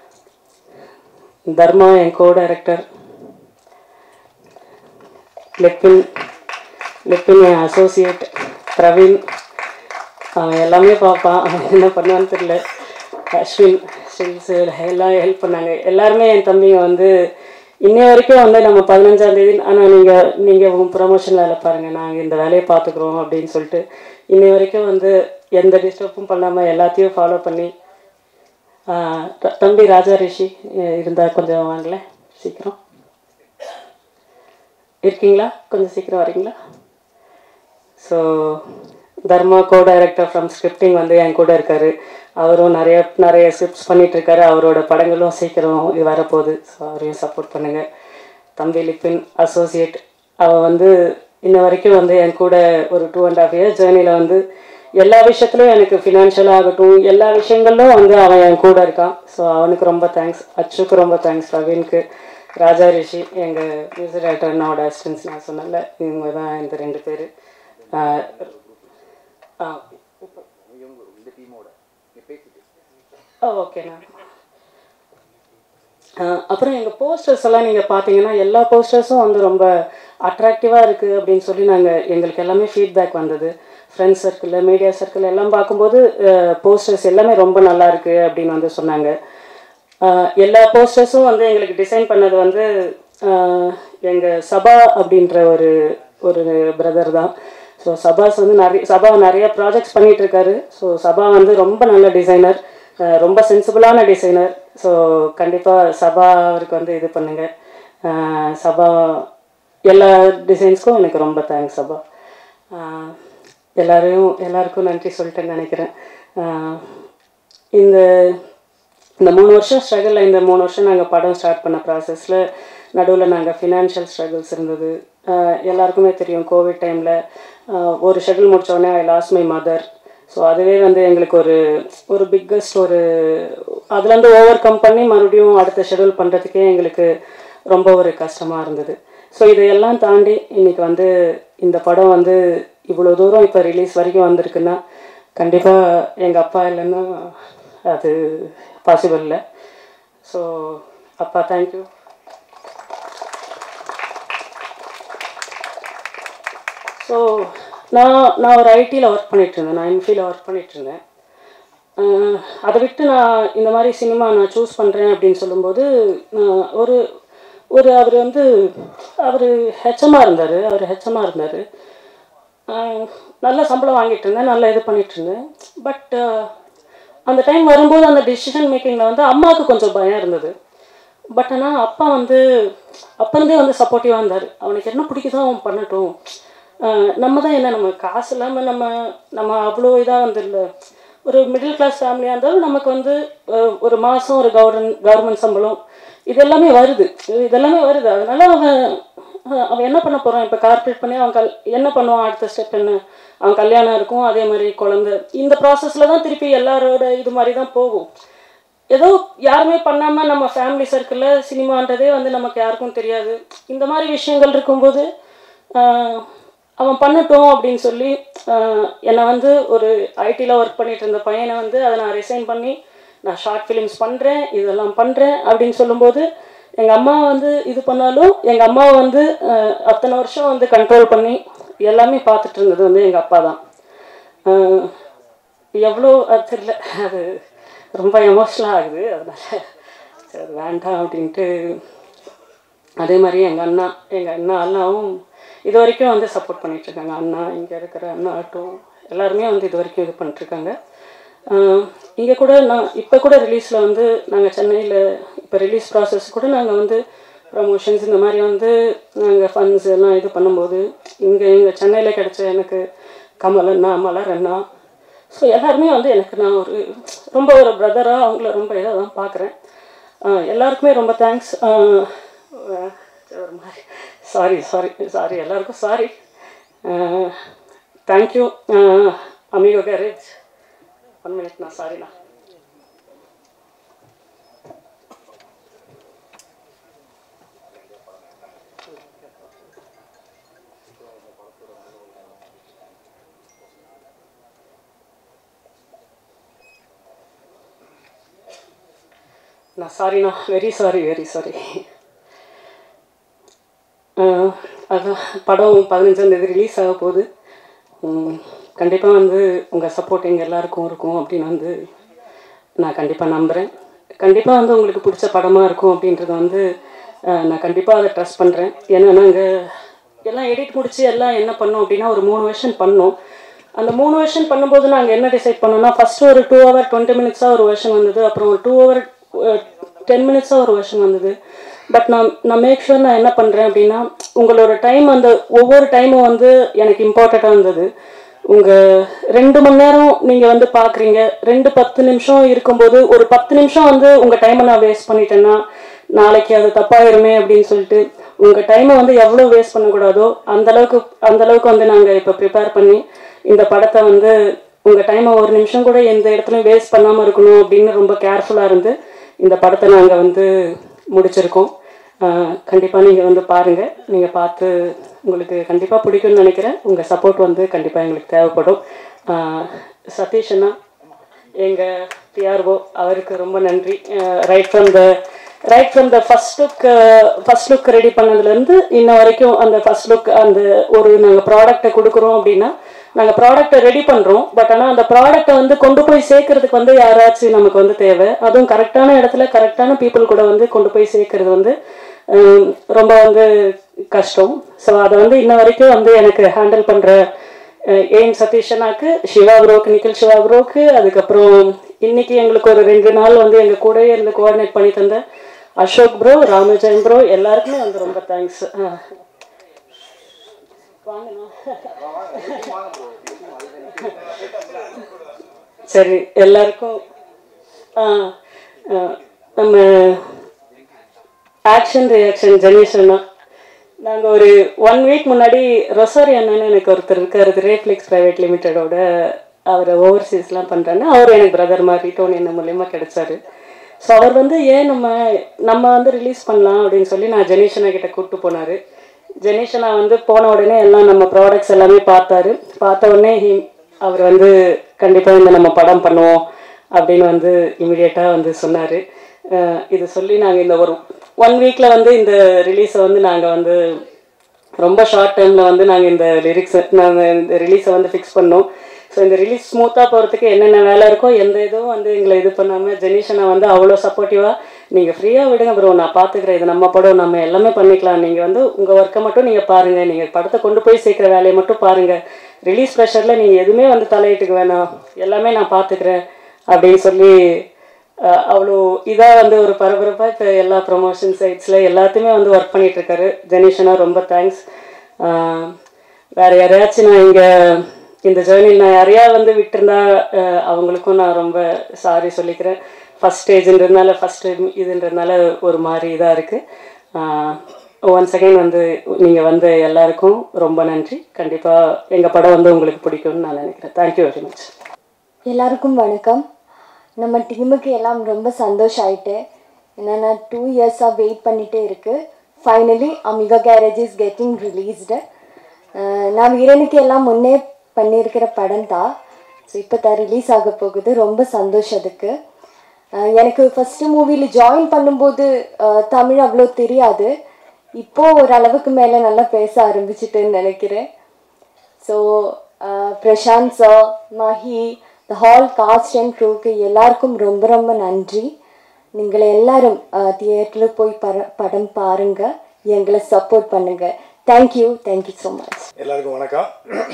தர்மா என் கோ டைரக்டர் லிப்பின் லிப்பின் என் அசோசியேட் பிரவீன் அவன் எல்லாமே பார்ப்பான் அவன் என்ன பண்ணுவான்னு தெரியல அஸ்வின் ஸ்டில்ஸ் எல்லாம் ஹெல்ப் பண்ணாங்க எல்லாருமே என் தம்பிங்க வந்து இன்னை வரைக்கும் வந்து நம்ம பதினஞ்சாம் தேதி ஆனால் நீங்கள் நீங்கள் உங்கள் ப்ரமோஷன் வேலை பாருங்கள் நாங்கள் இந்த வேலையை பார்த்துக்குறோம் அப்படின்னு சொல்லிட்டு இன்னை வரைக்கும் வந்து எந்த டிஸ்டர்பும் பண்ணாமல் எல்லாத்தையும் ஃபாலோ பண்ணி ஆஹ் த- தம்பி ராஜா ரிஷி இருந்தால் கொஞ்சம் வாங்கல சீக்கிரம் இருக்கீங்களா கொஞ்சம் சீக்கிரம் வரீங்களா so Dharma co director from scripting வந்து என் கூட இருக்காரு அவரும் நிறைய நிறைய ஸ்கிரிப்ட்ஸ் பண்ணிட்டு இருக்காரு அவரோட படங்களும் சீக்கிரம் இது வரப்போகுது ஸோ அவரையும் சப்போர்ட் பண்ணுங்க தம்பி லிப்பின் அசோசியேட் அவன் வந்து இன்ன வரைக்கும் வந்து என் கூட ஒரு டூ அண்ட் ஹாஃப் இயர்ஸ் ஜேர்னியில் வந்து எல்லா விஷயத்துலையும் எனக்கு ஃபினான்ஷியலாக ஆகட்டும் எல்லா விஷயங்களிலும் வந்து அவன் என் கூட இருக்கான் ஸோ அவனுக்கு ரொம்ப தேங்க்ஸ் அச்சுக்கு ரொம்ப தேங்க்ஸ் பிரவீனுக்கு ராஜா ரிஷி எங்கள் மியூசிக் டைரக்டர் என்னோட அசிஸ்டன்ஸ் நான் சொன்னல இவங்க தான் இந்த ரெண்டு பேர் ஆ ஓ ஓகேண்ணா ஆஹ் அப்புறம் எங்கள் போஸ்டர்ஸ் எல்லாம் நீங்கள் பார்த்தீங்கன்னா எல்லா போஸ்டர்ஸும் வந்து ரொம்ப அட்ராக்டிவாக இருக்குது அப்படின்னு சொல்லி நாங்கள் எங்களுக்கு எல்லாமே ஃபீட்பேக் வந்தது ஃப்ரெண்ட்ஸ் சர்க்கிளில் மீடியா சர்க்கிள் எல்லாம் பார்க்கும்போது போஸ்டர்ஸ் எல்லாமே ரொம்ப நல்லா இருக்கு அப்படின்னு வந்து சொன்னாங்க ஆஹ் எல்லா போஸ்டர்ஸும் வந்து எங்களுக்கு டிசைன் பண்ணது வந்து எங்கள் சபா அப்படின்ற ஒரு ஒரு பிரதர் தான் ஸோ சபாஸ் வந்து நிறைய சபா நிறைய ப்ராஜெக்ட்ஸ் பண்ணிட்டு இருக்காரு ஸோ சபா வந்து ரொம்ப நல்ல டிசைனர் ரொம்ப சென்சிபிளான டிசைனர் ஸோ கண்டிப்பாக சபா அவருக்கு வந்து இது பண்ணுங்க அஹ் சபா எல்லா டிசைன்ஸ்க்கும் எனக்கு ரொம்ப தேங்க்ஸ் சபா அஹ் எல்லாரையும் எல்லாருக்கும் நன்றி சொல்லிட்டேன்னு நினைக்கிறேன் அஹ் இந்த இந்த மூணு வருஷம் ஸ்ட்ரகிளில் இந்த மூணு வருஷம் நாங்கள் படம் ஸ்டார்ட் பண்ண ப்ராசஸில் நடுவில் நாங்கள் ஃபினான்ஷியல் ஸ்ட்ரகிள்ஸ் இருந்தது ஆஹ் எல்லாருக்குமே தெரியும் கோவிட் டைமில் ஒரு ஷெட்யூல் முடிச்ச உடனே I lost my mother so அதுவே வந்து எங்களுக்கு ஒரு ஒரு பிக்கஸ்ட் ஒரு அதுலேருந்து ஓவர் கம் பண்ணி மறுபடியும் அடுத்த ஷெட்யூல் பண்ணுறதுக்கே எங்களுக்கு ரொம்ப ஒரு கஷ்டமாக இருந்தது ஸோ இதையெல்லாம் தாண்டி இன்னைக்கு வந்து இந்த படம் வந்து இவ்வளோ தூரம் இப்போ ரிலீஸ் வரைக்கும் வந்திருக்குன்னா கண்டிப்பாக எங்கள் அப்பா இல்லைன்னா அது பாசிபிள் இல்லை ஸோ அப்பா தேங்க்யூ ஸோ நான் நான் ஒரு ஐடியில் ஒர்க் பண்ணிட்டு இருந்தேன் நான் எம்ஃபியில் ஒர்க் பண்ணிட்டு இருந்தேன் அஹ் அதை விட்டு நான் இந்த மாதிரி சினிமா நான் சூஸ் பண்ணுறேன் அப்படின்னு சொல்லும்போது நான் ஒரு ஒரு அவர் வந்து அவர் ஹெச்எம்மாக இருந்தார் அவர் ஹெச்எம்மாக இருந்தார் நல்ல சம்பளம் வாங்கிட்டு இருந்தேன் நல்லா இது பண்ணிட்டு இருந்தேன் பட் அந்த டைம் வரும்போது அந்த டிசிஷன் மேக்கிங்கில் வந்து அம்மாவுக்கு கொஞ்சம் பயம் இருந்தது பட் ஆனால் அப்பா வந்து அப்போருந்தே வந்து சப்போர்ட்டிவாக இருந்தார் அவனுக்கு என்ன பிடிக்குதோ அவன் பண்ணட்டும் ஆஹ் நம்ம தான் என்ன நம்ம காசு இல்லாமல் நம்ம நம்ம அவ்வளோ இதாக வந்து இல்லை ஒரு மிடில் கிளாஸ் ஃபேமிலியாக இருந்தாலும் நமக்கு வந்து ஆஹ் ஒரு மாதம் ஒரு கவர்மெண்ட் கவர்மெண்ட் சம்பளம் இது எல்லாமே வருது இதெல்லாமே வருது அதனால அவன் ஆஹ் அவன் என்ன பண்ண போகிறான் இப்போ கார்பரேட் பண்ணி அவன் கல் என்ன பண்ணுவான் அடுத்த ஸ்டெப் என்ன அவன் கல்யாணம் இருக்கும் அதே மாதிரி குழந்தை இந்த ப்ராசஸில் தான் திருப்பி எல்லாரோட இது மாதிரி தான் போகும் ஏதோ யாருமே பண்ணாமல் நம்ம ஃபேமிலி சர்க்கிளில் சினிமான்றதே வந்து நமக்கு யாருக்கும் தெரியாது இந்த மாதிரி விஷயங்கள் இருக்கும்போது ஆஹ், அவன் பண்ணட்டும் அப்படின்னு சொல்லி ஆஹ், என்னை வந்து ஒரு ஐடியில் ஒர்க் பண்ணிட்டு இருந்த பையனை வந்து அதை நான் ரிசைன் பண்ணி நான் ஷார்ட் ஃபிலிம்ஸ் பண்ணுறேன் இதெல்லாம் பண்ணுறேன் அப்படின்னு சொல்லும்போது எங்கள் அம்மா வந்து இது பண்ணாலும் எங்கள் அம்மாவை வந்து ஆஹ், அத்தனை வருஷம் வந்து கண்ட்ரோல் பண்ணி எல்லாமே பார்த்துட்டு இருந்தது வந்து எங்கள் அப்பா தான் ஆஹ், எவ்வளோ அது தெரியல அது ரொம்ப எமோஷ்னலாக ஆகுது அதனால சரி அது வேண்டாம் அப்படின்ட்டு அதே மாதிரி எங்கள் அண்ணா எங்கள் அண்ணா அண்ணாவும் இது வரைக்கும் வந்து சப்போர்ட் பண்ணிகிட்ருக்காங்க அண்ணா இங்கே இருக்கிற அண்ணா ஆட்டும் எல்லாருமே வந்து இது வரைக்கும் இது பண்ணிட்டுருக்காங்க இங்கே கூட நான் இப்போ கூட ரிலீஸில் வந்து நாங்கள் சென்னையில் இப்போ ரிலீஸ் ப்ராசஸ் கூட நாங்கள் வந்து ப்ரமோஷன்ஸ் இந்த மாதிரி வந்து நாங்கள் ஃபண்ட்ஸ் எல்லாம் இது பண்ணும்போது இங்கே இங்கே சென்னையில் கிடைச்ச எனக்கு கமல் அண்ணா மலர் அண்ணா ஸோ எல்லாருமே வந்து எனக்கு நான் ஒரு ரொம்ப ஒரு பிரதராக அவங்கள ரொம்ப இதாக தான் பார்க்குறேன் எல்லாருக்குமே ரொம்ப தேங்க்ஸ் ஒரு மாதிரி சாரி சாரி சாரி எல்லாருக்கும் sorry thank you amigo garage one minute நான் சாரிண்ணா நான் சாரிண்ணா வெரி சாரி வெரி சாரி அதான் படம் பதினஞ்சாந்தேதி ரிலீஸ் ஆக போகுது கண்டிப்பாக வந்து உங்கள் சப்போர்ட் எங்கள் எல்லாருக்கும் இருக்கும் அப்படின்னு வந்து நான் கண்டிப்பாக நம்புகிறேன் கண்டிப்பாக வந்து உங்களுக்கு பிடிச்ச படமாக இருக்கும் அப்படின்றத வந்து அஹ், நான் கண்டிப்பாக அதை ட்ரஸ்ட் பண்ணுறேன் ஏன்னா நாங்கள் எல்லாம் எடிட் முடிச்சு எல்லாம் என்ன பண்ணோம் அப்படின்னா ஒரு மூணு வருஷன் பண்ணோம் அந்த மூணு வருஷன் பண்ணும்போது நாங்கள் என்ன டிசைட் பண்ணோம்னா ஃபஸ்ட்டு ஒரு டூ ஹவர் டுவெண்ட்டி மினிட்ஸாக ஒரு வருஷன் வந்தது அப்புறம் ஒரு டூ ஹவர் டென் மினிட்ஸாக ஒரு வருஷன் வந்தது பட் நான் நான் மேக் ஷூர் நான் என்ன பண்ணுறேன் அப்படின்னா உங்களோட டைம் அந்த ஒவ்வொரு டைமும் வந்து எனக்கு இம்பார்ட்டண்ட்டாக இருந்தது உங்கள் ரெண்டு மணி நேரம் நீங்கள் வந்து பார்க்குறீங்க ரெண்டு பத்து நிமிஷம் இருக்கும்போது ஒரு பத்து நிமிஷம் வந்து உங்கள் டைமை நான் வேஸ்ட் பண்ணிட்டேன்னா நாளைக்கு அது தப்பாயிருமே அப்படின்னு சொல்லிட்டு உங்கள் டைமை வந்து எவ்வளோ வேஸ்ட் பண்ணக்கூடாதோ அந்த அளவுக்கு அந்த அளவுக்கு வந்து நாங்கள் இப்போ ப்ரிப்பேர் பண்ணி இந்த படத்தை வந்து உங்கள் டைமை ஒரு நிமிஷம் கூட எந்த இடத்துலையும் வேஸ்ட் பண்ணாமல் இருக்கணும் அப்படின்னு ரொம்ப கேர்ஃபுல்லாக இருந்து இந்த படத்தை நாங்கள் வந்து முடிச்சிருக்கோம் கண்டிப்பாக நீங்கள் வந்து பாருங்கள் நீங்கள் பார்த்து உங்களுக்கு கண்டிப்பாக பிடிக்கும்னு நினைக்கிறேன் உங்கள் சப்போர்ட் வந்து கண்டிப்பாக எங்களுக்கு தேவைப்படும் ஆஹ் சதீஷ் அண்ணா எங்கள் பிஆர்ஓ அவருக்கு ரொம்ப நன்றி right from the right from the first look first look ready பண்ணதுலேருந்து இன்ன வரைக்கும் அந்த ஃபஸ்ட் லுக் அந்த ஒரு நாங்கள் ப்ராடக்டை கொடுக்குறோம் அப்படின்னா நாங்கள் ப்ராடக்டை ரெடி பண்ணுறோம் பட் ஆனால் அந்த ப்ராடக்டை வந்து கொண்டு போய் சேர்க்கறதுக்கு வந்து யாராச்சும் நமக்கு வந்து தேவை அதுவும் கரெக்டான இடத்துல கரெக்டான பீப்புள் கூட வந்து கொண்டு போய் சேர்க்கறது வந்து ஹம், ரொம்ப வந்து கஷ்டம் ஸோ அதை வந்து இன்ன வரைக்கும் வந்து எனக்கு ஹேண்டில் பண்ணுற ஏஎம் சதீஷனாக்கு சிவா ப்ரோக்கு நிக்கில் சிவா ப்ரோக்கு அதுக்கப்புறம் இன்னைக்கு எங்களுக்கு ஒரு ரெண்டு நாள் வந்து எங்கள் கூடயே இருந்து கோஆர்டினேட் பண்ணி தந்த அசோக் ப்ரோ ராமஜெயம் ப்ரோ எல்லாருக்குமே வந்து ரொம்ப தேங்க்ஸ் வாங்கண்ணா சரி எல்லாருக்கும் ஆ, ஆ, நம்ம ஆக்ஷன் ரியாக்ஷன் ஜெனீஷ் அண்ணா நாங்கள் ஒரு ஒன் வீக் முன்னாடி ரொசாரி அண்ணன்னு எனக்கு ஒருத்தர் இருக்காரு ரேஃப்ளிக்ஸ் ப்ரைவேட் லிமிட்டடோட அவர் ஓவர்சீஸ்லாம் பண்ணுறாங்க அவர் எனக்கு பிரதர் மாதிரி டோனி என்ன மூலயமா கிடைச்சாரு ஸோ அவர் வந்து ஏன் நம்ம நம்ம வந்து ரிலீஸ் பண்ணலாம் அப்படின்னு சொல்லி நான் ஜெனீஷனா கிட்ட கூப்பிட்டு போனார் ஜெனீஷனா வந்து போன உடனே எல்லாம் நம்ம ப்ராடக்ட்ஸ் எல்லாமே பார்த்தாரு பார்த்த உடனே he அவர் வந்து கண்டிப்பாக இந்த நம்ம படம் பண்ணுவோம் அப்படின்னு வந்து இமிடியேட்டாக வந்து சொன்னார் இது சொல்லி நாங்கள் இந்த ஒரு ஒன் வீக்கில் வந்து இந்த ரிலீஸை வந்து நாங்கள் வந்து ரொம்ப ஷார்ட் டைமில் வந்து நாங்கள் இந்த லிரிக்ஸ் நாங்கள் இந்த ரிலீஸை வந்து ஃபிக்ஸ் பண்ணோம் ஸோ இந்த ரிலீஸ் ஸ்மூத்தாக போகிறதுக்கு என்னென்ன வேலை இருக்கோ எந்த இதுவும் வந்து எங்களை இது பண்ணாமல் ஜெனிஷனை வந்து அவ்வளோ சப்போர்ட்டிவாக நீங்கள் ஃப்ரீயாக விடுங்க ப்ரோ நான் பார்த்துக்கிறேன் இது நம்ம படம் நம்ம எல்லாமே பண்ணிக்கலாம் நீங்கள் வந்து உங்கள் ஒர்க்கை மட்டும் நீங்கள் பாருங்கள் நீங்கள் படத்தை கொண்டு போய் சேர்க்குற வேலையை மட்டும் பாருங்கள் ரிலீஸ் ப்ரெஷரில் நீங்கள் எதுவுமே வந்து தலையிட்டுக்க வேணாம் எல்லாமே நான் பார்த்துக்கிறேன் அப்படின்னு சொல்லி அஹ், அவ்வளோ இதாக வந்து ஒரு பரபரப்பாக இப்போ எல்லா ப்ரொமோஷன் சைட்ஸில் எல்லாத்தையுமே வந்து ஒர்க் பண்ணிகிட்ருக்காரு ஜெனிஷனா ரொம்ப தேங்க்ஸ் வேறு யாரையாச்சும் நான் இங்கே இந்த ஜேர்னியில் நான் யாரையா வந்து விட்டிருந்தா அஹ், அவங்களுக்கும் நான் ரொம்ப சாரி சொல்லிக்கிறேன் ஃபஸ்ட் ஸ்டேஜ்ன்றதுனால ஃபஸ்ட் இதுன்றதுனால ஒரு மாதிரி இதாக இருக்குது ஒன் செகண்ட் வந்து நீங்கள் வந்த எல்லாருக்கும் ரொம்ப நன்றி கண்டிப்பாக எங்கள் படம் வந்து உங்களுக்கு பிடிக்கும்னு நான் நினைக்கிறேன் தேங்க்யூ வெரி மச் எல்லாருக்கும் வணக்கம் நம்ம டீமுக்கு எல்லாம் ரொம்ப சந்தோஷம் ஆயிட்டு ஏன்னா நான் டூ இயர்ஸாக வெயிட் பண்ணிகிட்டே இருக்கு finally Amigo garage is getting released நான் வீரனுக்கு எல்லாம் முன்னே பண்ணியிருக்கிற படம் தான் ஸோ இப்போ தான் ரிலீஸ் ஆக போகுது ரொம்ப சந்தோஷம் அதுக்கு அஹ் எனக்கு ஃபஸ்ட்டு மூவியில் ஜாயின் பண்ணும்போது அஹ், தமிழ் அவ்வளோ தெரியாது இப்போது ஓரளவுக்கு மேலே நல்லா பேச ஆரம்பிச்சிட்டேன்னு நினைக்கிறேன் so Prasanth sir Mahi the whole cast and க்ரூக்கு எல்லாருக்கும் ரொம்ப ரொம்ப நன்றி நீங்கள் எல்லாரும் தியேட்டரில் போய் பர படம் பாருங்க எங்களை சப்போர்ட் பண்ணுங்க தேங்க்யூ தேங்க்யூ ஸோ மச் எல்லாருக்கும் வணக்கம்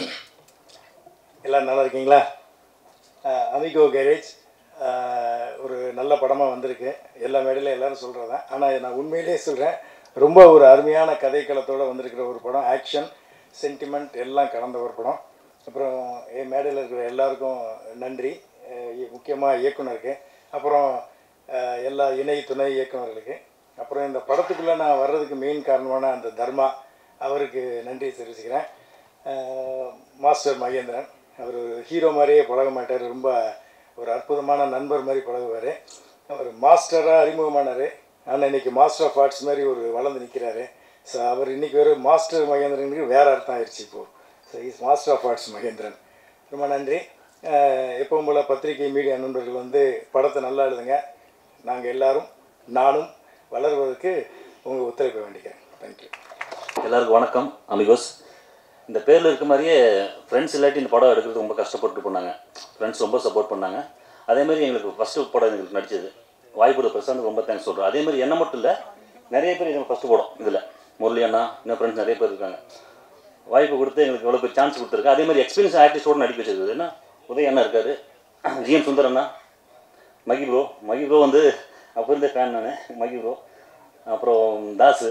எல்லோரும் நல்லா இருக்கீங்களா அமிகோ கேரேஜ் ஒரு நல்ல படமாக வந்திருக்கு எல்லா மேடையிலும் எல்லாரும் சொல்கிறது தான் ஆனால் நான் உண்மையிலேயே சொல்கிறேன் ரொம்ப ஒரு அருமையான கதைக்களத்தோடு வந்திருக்கிற ஒரு படம் ஆக்ஷன் சென்டிமெண்ட் எல்லாம் கலந்த ஒரு படம் அப்புறம் என் மேடையில் இருக்கிற எல்லாருக்கும் நன்றி முக்கியமாக இயக்குனருக்கு அப்புறம் அஹ், எல்லா இணை துணை இயக்குனர்களுக்கு அப்புறம் இந்த படத்துக்குள்ளே நான் வர்றதுக்கு மெயின் காரணமான அந்த தர்மா அவருக்கு நன்றி தெரிவிச்சுக்கிறேன் அஹ், மாஸ்டர் மகேந்திரன் அவர் ஹீரோ மாதிரியே பழக மாட்டார் ரொம்ப ஒரு அற்புதமான நண்பர் மாதிரி பழகுவார் அவர் மாஸ்டராக அறிமுகமானார் ஆனால் இன்னைக்கு மாஸ்டர் ஆஃப் ஆர்ட்ஸ் மாதிரி ஒரு வளர்ந்து நிற்கிறாரு ஸோ அவர் இன்னைக்கு ஒரு மாஸ்டர் மகேந்திரனுக்கு வேறு அர்த்தம் ஆயிடுச்சு இப்போது so is master of arts Mahendran ரொம்ப நன்றி அஹ், எப்பவும் போல் பத்திரிகை மீடியா நண்பர்கள் வந்து படத்தை நல்லா எழுதுங்க நாங்கள் எல்லாரும் நானும் வளர்வதற்கு உங்கள் ஒத்துழைப்பை வேண்டிக்கிறேன் தேங்க்யூ எல்லாருக்கும் வணக்கம் அமிகோஸ் இந்த பேரில் இருக்க மாதிரியே ஃப்ரெண்ட்ஸ் இல்லாட்டி இந்த படம் எடுக்கிறது ரொம்ப கஷ்டப்பட்டு பண்ணாங்க ஃப்ரெண்ட்ஸ் ரொம்ப சப்போர்ட் பண்ணாங்க அதேமாதிரி எங்களுக்கு ஃபஸ்ட்டு படம் எங்களுக்கு நடிச்சது வாய்ப்பு பிரசாந்த் ரொம்ப தேங்க்ஸ் சொல்கிறேன் அதேமாதிரி என்ன மட்டும் இல்லை நிறைய பேர் எங்களுக்கு ஃபஸ்ட்டு படம் இதில் முரளி அண்ணா இன்னும் ஃப்ரெண்ட்ஸ் நிறைய பேர் இருக்காங்க வாய்ப்பு கொடுத்து எங்களுக்கு எவ்வளோ பேர் சான்ஸ் கொடுத்துருக்கு அதே மாதிரி எக்ஸ்பீரியன்ஸ் ஆர்டிஸ்டோடு நடிக்க வச்சிருக்குது என்ன உதய அண்ணா இருக்காரு ஜிஎம் சுந்தர் அண்ணா மகி ப்ரோ மகி ப்ரோ வந்து அப்போ இருந்த ஃபேன் நான் மகி ப்ரோ அப்புறம் தாஸு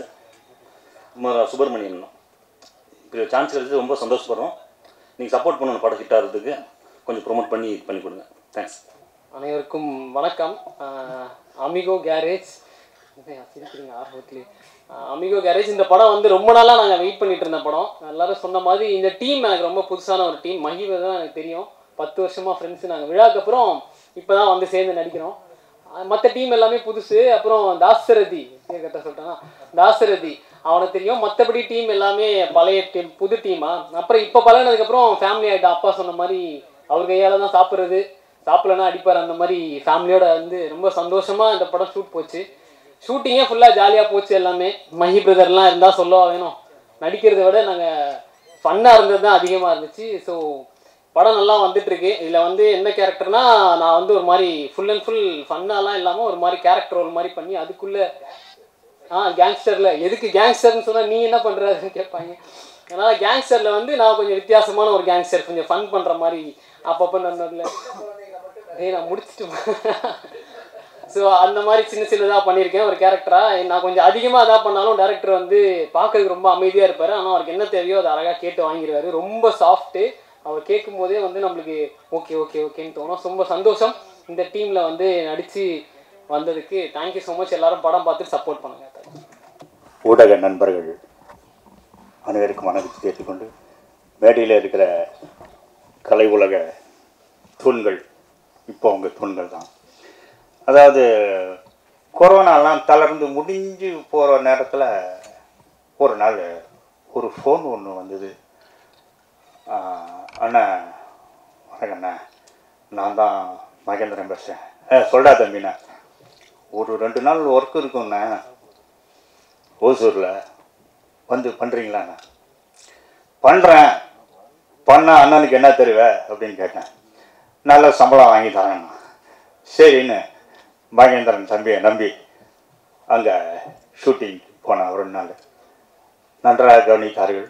ம- சுப்பிரமணியன் அண்ணா. இப்படி சான்ஸ் கிடைச்சது ரொம்ப சந்தோஷப்படுறோம் நீங்கள் சப்போர்ட் பண்ணணும் படம் ஹிட் ஆகிறதுக்கு கொஞ்சம் ப்ரொமோட் பண்ணி பண்ணி கொடுங்க தேங்க்ஸ் அனைவருக்கும் வணக்கம் அமிகோ கேரேஜ் சிரிக்கிறீங்க ஆர்வத்திலே அமிகோ கேரேஜ் இந்த படம் வந்து ரொம்ப நாளாக நாங்கள் வெயிட் பண்ணிட்டு இருந்த படம் எல்லாரும் சொன்ன மாதிரி இந்த டீம் எனக்கு ரொம்ப புதுசான ஒரு டீம் மகிவை தான் எனக்கு தெரியும் பத்து வருஷமாக ஃப்ரெண்ட்ஸு நாங்கள் விழாக்கு அப்புறம் இப்போ தான் வந்து சேர்ந்து நடிக்கிறோம் மற்ற டீம் எல்லாமே புதுசு அப்புறம் தாசரதி பேர் கரெக்டாக சொல்லிட்டேன்னா தாசரதி அவனுக்கு தெரியும் மற்றபடி டீம் எல்லாமே பழைய டீம் புது டீமா அப்புறம் இப்போ பழகினதுக்கப்புறம் ஃபேமிலி ஆகிட்டா அப்பா சொன்ன மாதிரி அவர் கையால் தான் சாப்பிட்றது சாப்பிடலன்னா அடிப்பார் அந்த மாதிரி ஃபேமிலியோட வந்து ரொம்ப சந்தோஷமாக இந்த படம் ஷூட் போச்சு ஷூட்டிங்கே ஃபுல்லாக ஜாலியாக போச்சு எல்லாமே மஹி பிரதர்லாம் இருந்தால் சொல்லவா வேணும் நடிக்கிறத விட நாங்கள் ஃபன்னாக இருந்தது தான் அதிகமாக இருந்துச்சு ஸோ படம் நல்லா வந்துட்டு இருக்கு இதில் வந்து என்ன கேரக்டர்னா நான் வந்து ஒரு மாதிரி ஃபுல் அண்ட் ஃபுல் ஃபன்னாலாம் இல்லாமல் ஒரு மாதிரி கேரக்டர் ரோல் மாதிரி பண்ணி அதுக்குள்ளே ஆ கேங்ஸ்டரில் எதுக்கு கேங்ஸ்டர்னு சொன்னால் நீ என்ன பண்ணுறதுன்னு கேட்பாங்க அதனால் கேங்ஸ்டரில் வந்து நான் கொஞ்சம் வித்தியாசமான ஒரு கேங்ஸ்டர் கொஞ்சம் ஃபன் பண்ணுற மாதிரி அப்பப்போ நடந்ததில்ல ஏய் நான் முடிச்சிட்டு ஸோ அந்த மாதிரி சின்ன சின்னதாக பண்ணியிருக்கேன் ஒரு கேரக்டராக நான் கொஞ்சம் அதிகமாக அதாக பண்ணாலும் டேரக்டர் வந்து பார்க்கறதுக்கு ரொம்ப அமைதியாக இருப்பார் ஆனால் அவருக்கு என்ன தேவையோ அதை அழகாக கேட்டு வாங்கிடுவாரு ரொம்ப சாஃப்ட்டு அவர் கேட்கும் போதே வந்து நம்மளுக்கு ஓகே ஓகே ஓகேன்னு தோணும் ரொம்ப சந்தோஷம் இந்த டீமில் வந்து நடித்து வந்ததுக்கு தேங்க்யூ ஸோ மச் எல்லாரும் படம் பார்த்து சப்போர்ட் பண்ணுங்க ஊடக நண்பர்கள் அனைவருக்கும் வணக்கத்தை கேட்டுக்கொண்டு மேடையில் இருக்கிற கலை உலக தூண்கள் இப்போ அவங்க தூண்கள் தான் அதாவது கொரோனாலாம் தளர்ந்து முடிஞ்சு போகிற நேரத்தில் ஒரு நாள் ஒரு ஃபோன் ஒன்று வந்தது ஆஹ், அண்ணா வணக்கம் அண்ணா நான் தான் மகேந்திரன் பேசுகிறேன் ஏ சொல்டா தம்பிண்ணா ஒரு ரெண்டு நாள் ஒர்க் இருக்குண்ணே ஓசூரில் வந்து பண்ணுறீங்களாண்ணா பண்ணுறேன் பண்ணால் அண்ணனுக்கு என்ன தருவ அப்படின்னு கேட்டேன் நல்ல சம்பளம் வாங்கி தரேண்ணா சரின்னு மகேந்திரன் தம்பியை நம்பி அங்கே ஷூட்டிங் போனேன் ஒரு நாள் நன்றாக கவனித்தார்கள்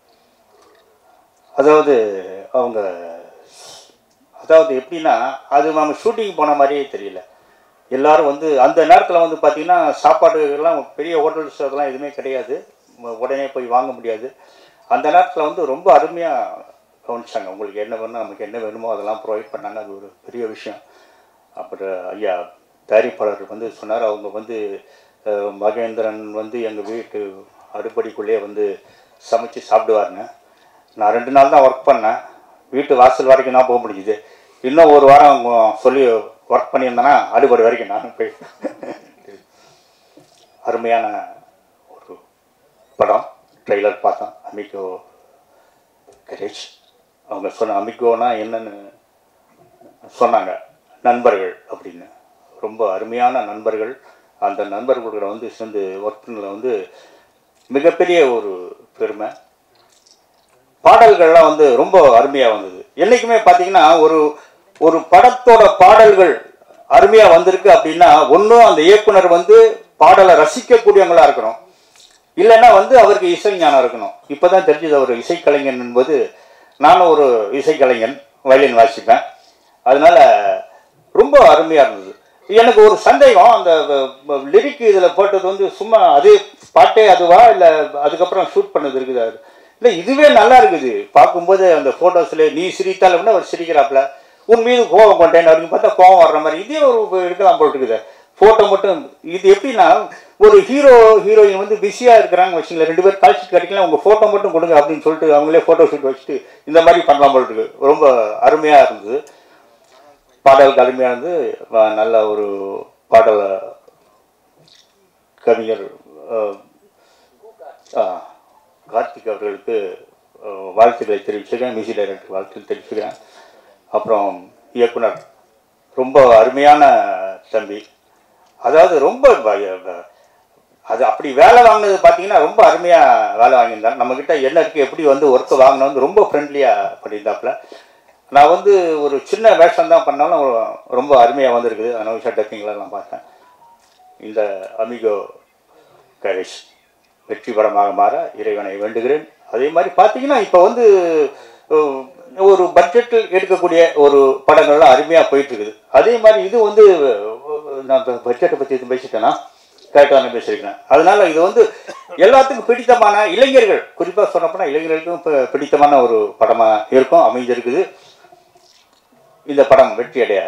அதாவது அவங்க அதாவது எப்படின்னா அது நம்ம ஷூட்டிங் போன மாதிரியே தெரியல எல்லாரும் வந்து அந்த நேரத்தில் வந்து பார்த்திங்கன்னா சாப்பாடு எல்லாம் பெரிய ஹோட்டல்ஸ் அதெல்லாம் எதுவுமே கிடையாது ம- உடனே போய் வாங்க முடியாது அந்த நேரத்தில் வந்து ரொம்ப அருமையாக கவனிச்சாங்க உங்களுக்கு என்ன வேணும் நமக்கு என்ன வேணுமோ அதெல்லாம் ப்ரொவைட் பண்ணாங்க அது ஒரு பெரிய விஷயம் அப்புறம் ஐயா தயாரிப்பாளர் வந்து சொன்னார் அவங்க வந்து அஹ், மகேந்திரன் வந்து எங்கள் வீட்டு அடுப்படிக்குள்ளேயே வந்து சமைச்சு சாப்பிடுவாருங்க நான் ரெண்டு நாள் தான் ஒர்க் பண்ணேன் வீட்டு வாசல் வரைக்கும் தான் போக முடிஞ்சுது இன்னும் ஒரு வாரம் அவங்க சொல்லி ஒர்க் பண்ணியிருந்தேன்னா அடுபடி வரைக்கும் நானும் போய் அருமையான ஒரு படம் ட்ரெய்லர் பார்த்தோம் அமிகோ கரேஜ் அவங்க சொன்ன அமிகோனா என்னன்னு சொன்னாங்க நண்பர்கள் அப்படின்னு ரொம்ப அருமையான நண்பர்கள் அந்த நண்பர்களோட வந்து சேர்ந்து ஒர்க்கில் வந்து மிகப்பெரிய ஒரு பெருமை பாடல்கள்லாம் வந்து ரொம்ப அருமையாக வந்தது என்றைக்குமே பார்த்தீங்கன்னா ஒரு ஒரு படத்தோட பாடல்கள் அருமையாக வந்திருக்கு அப்படின்னா ஒன்றும் அந்த இயக்குனர் வந்து பாடலை ரசிக்கக்கூடியவங்களா இருக்கணும் இல்லைன்னா வந்து அவருக்கு இசை ஞானம் இருக்கணும் இப்போ தான் தெரிஞ்சது அவர் இசைக்கலைஞன் என்பது நானும் ஒரு இசைக்கலைஞன் வயலின் வாசிப்பேன் அதனால ரொம்ப அருமையாக இருந்தது எனக்கு ஒரு சந்தேகம் அந்த லிரிக் இதில் போட்டது வந்து சும்மா அதே பாட்டே அதுவா இல்லை அதுக்கப்புறம் ஷூட் பண்ணது இருக்குதா இல்லை இதுவே நல்லா இருக்குது பார்க்கும்போது அந்த ஃபோட்டோஸில் நீ சிரித்தால் அப்படின்னா அவர் சிரிக்கிறாப்புல உன் மீது கோபம் கொண்டேன் அப்படின்னு பார்த்தா கோபம் வர்ற மாதிரி இதே ஒரு இருக்கலாம் போல் இருக்குது ஃபோட்டோ மட்டும் இது எப்படின்னா ஒரு ஹீரோ ஹீரோயின் வந்து பிஸியாக இருக்கிறாங்க வச்சுங்களேன் ரெண்டு பேர் கால்ஷீட் கிடைக்கலாம் உங்கள் ஃபோட்டோ மட்டும் கொடுங்க அப்படின்னு சொல்லிட்டு அவங்களே ஃபோட்டோ ஷூட் வச்சுட்டு இந்த மாதிரி பண்ணலாம் போல் இருக்கு ரொம்ப அருமையாக இருந்தது பாடலுக்கு அருமையாக இருந்து வ- நல்ல ஒரு பாடல் கவிஞர் அஹ், ஆ, கார்த்திக் அவர்களுக்கு அஹ், வாழ்த்துக்களை தெரிவிச்சுக்கிறேன் மியூசிக் டைரக்டர் வாழ்த்துக்கள் தெரிவிச்சுக்கிறேன் அப்புறம் இயக்குனர் ரொம்ப அருமையான தம்பி அதாவது ரொம்ப ப- ப- அது அப்படி வேலை வாங்கினது பார்த்தீங்கன்னா ரொம்ப அருமையாக வேலை வாங்கியிருந்தாங்க நம்மக்கிட்ட என்ன இருக்குது எப்படி வந்து ஒர்க்கு வாங்கினோம் வந்து ரொம்ப ஃப்ரெண்ட்லியாக பண்ணியிருந்தாப்புல நான் வந்து ஒரு சின்ன வேஷம் தான் பண்ணாலும் ரொம்ப அருமையாக வந்திருக்குது அனௌஷா டப்பிங்லாம் நான் பார்த்தேன் இந்த அமிகோ கரேஷ் வெற்றி படமாக மாற இறைவனை வேண்டுகிறேன் அதே மாதிரி பார்த்தீங்கன்னா இப்போ வந்து அஹ், ஒரு பட்ஜெட்டில் எடுக்கக்கூடிய ஒரு படங்கள்லாம் அருமையாக போயிட்டு இருக்குது அதே மாதிரி இது வந்து அஹ், நான் பட்ஜெட்டை பற்றி எதுவும் பேசிட்டேன்னா கரெக்டான பேசியிருக்கேன் அதனால இது வந்து எல்லாத்துக்கும் பிடித்தமான இளைஞர்கள் குறிப்பாக சொன்னப்போனால் இளைஞர்களுக்கும் பி- பிடித்தமான ஒரு படமாக இருக்கும் அமைஞ்சிருக்குது இந்த படம் வெற்றி அடைய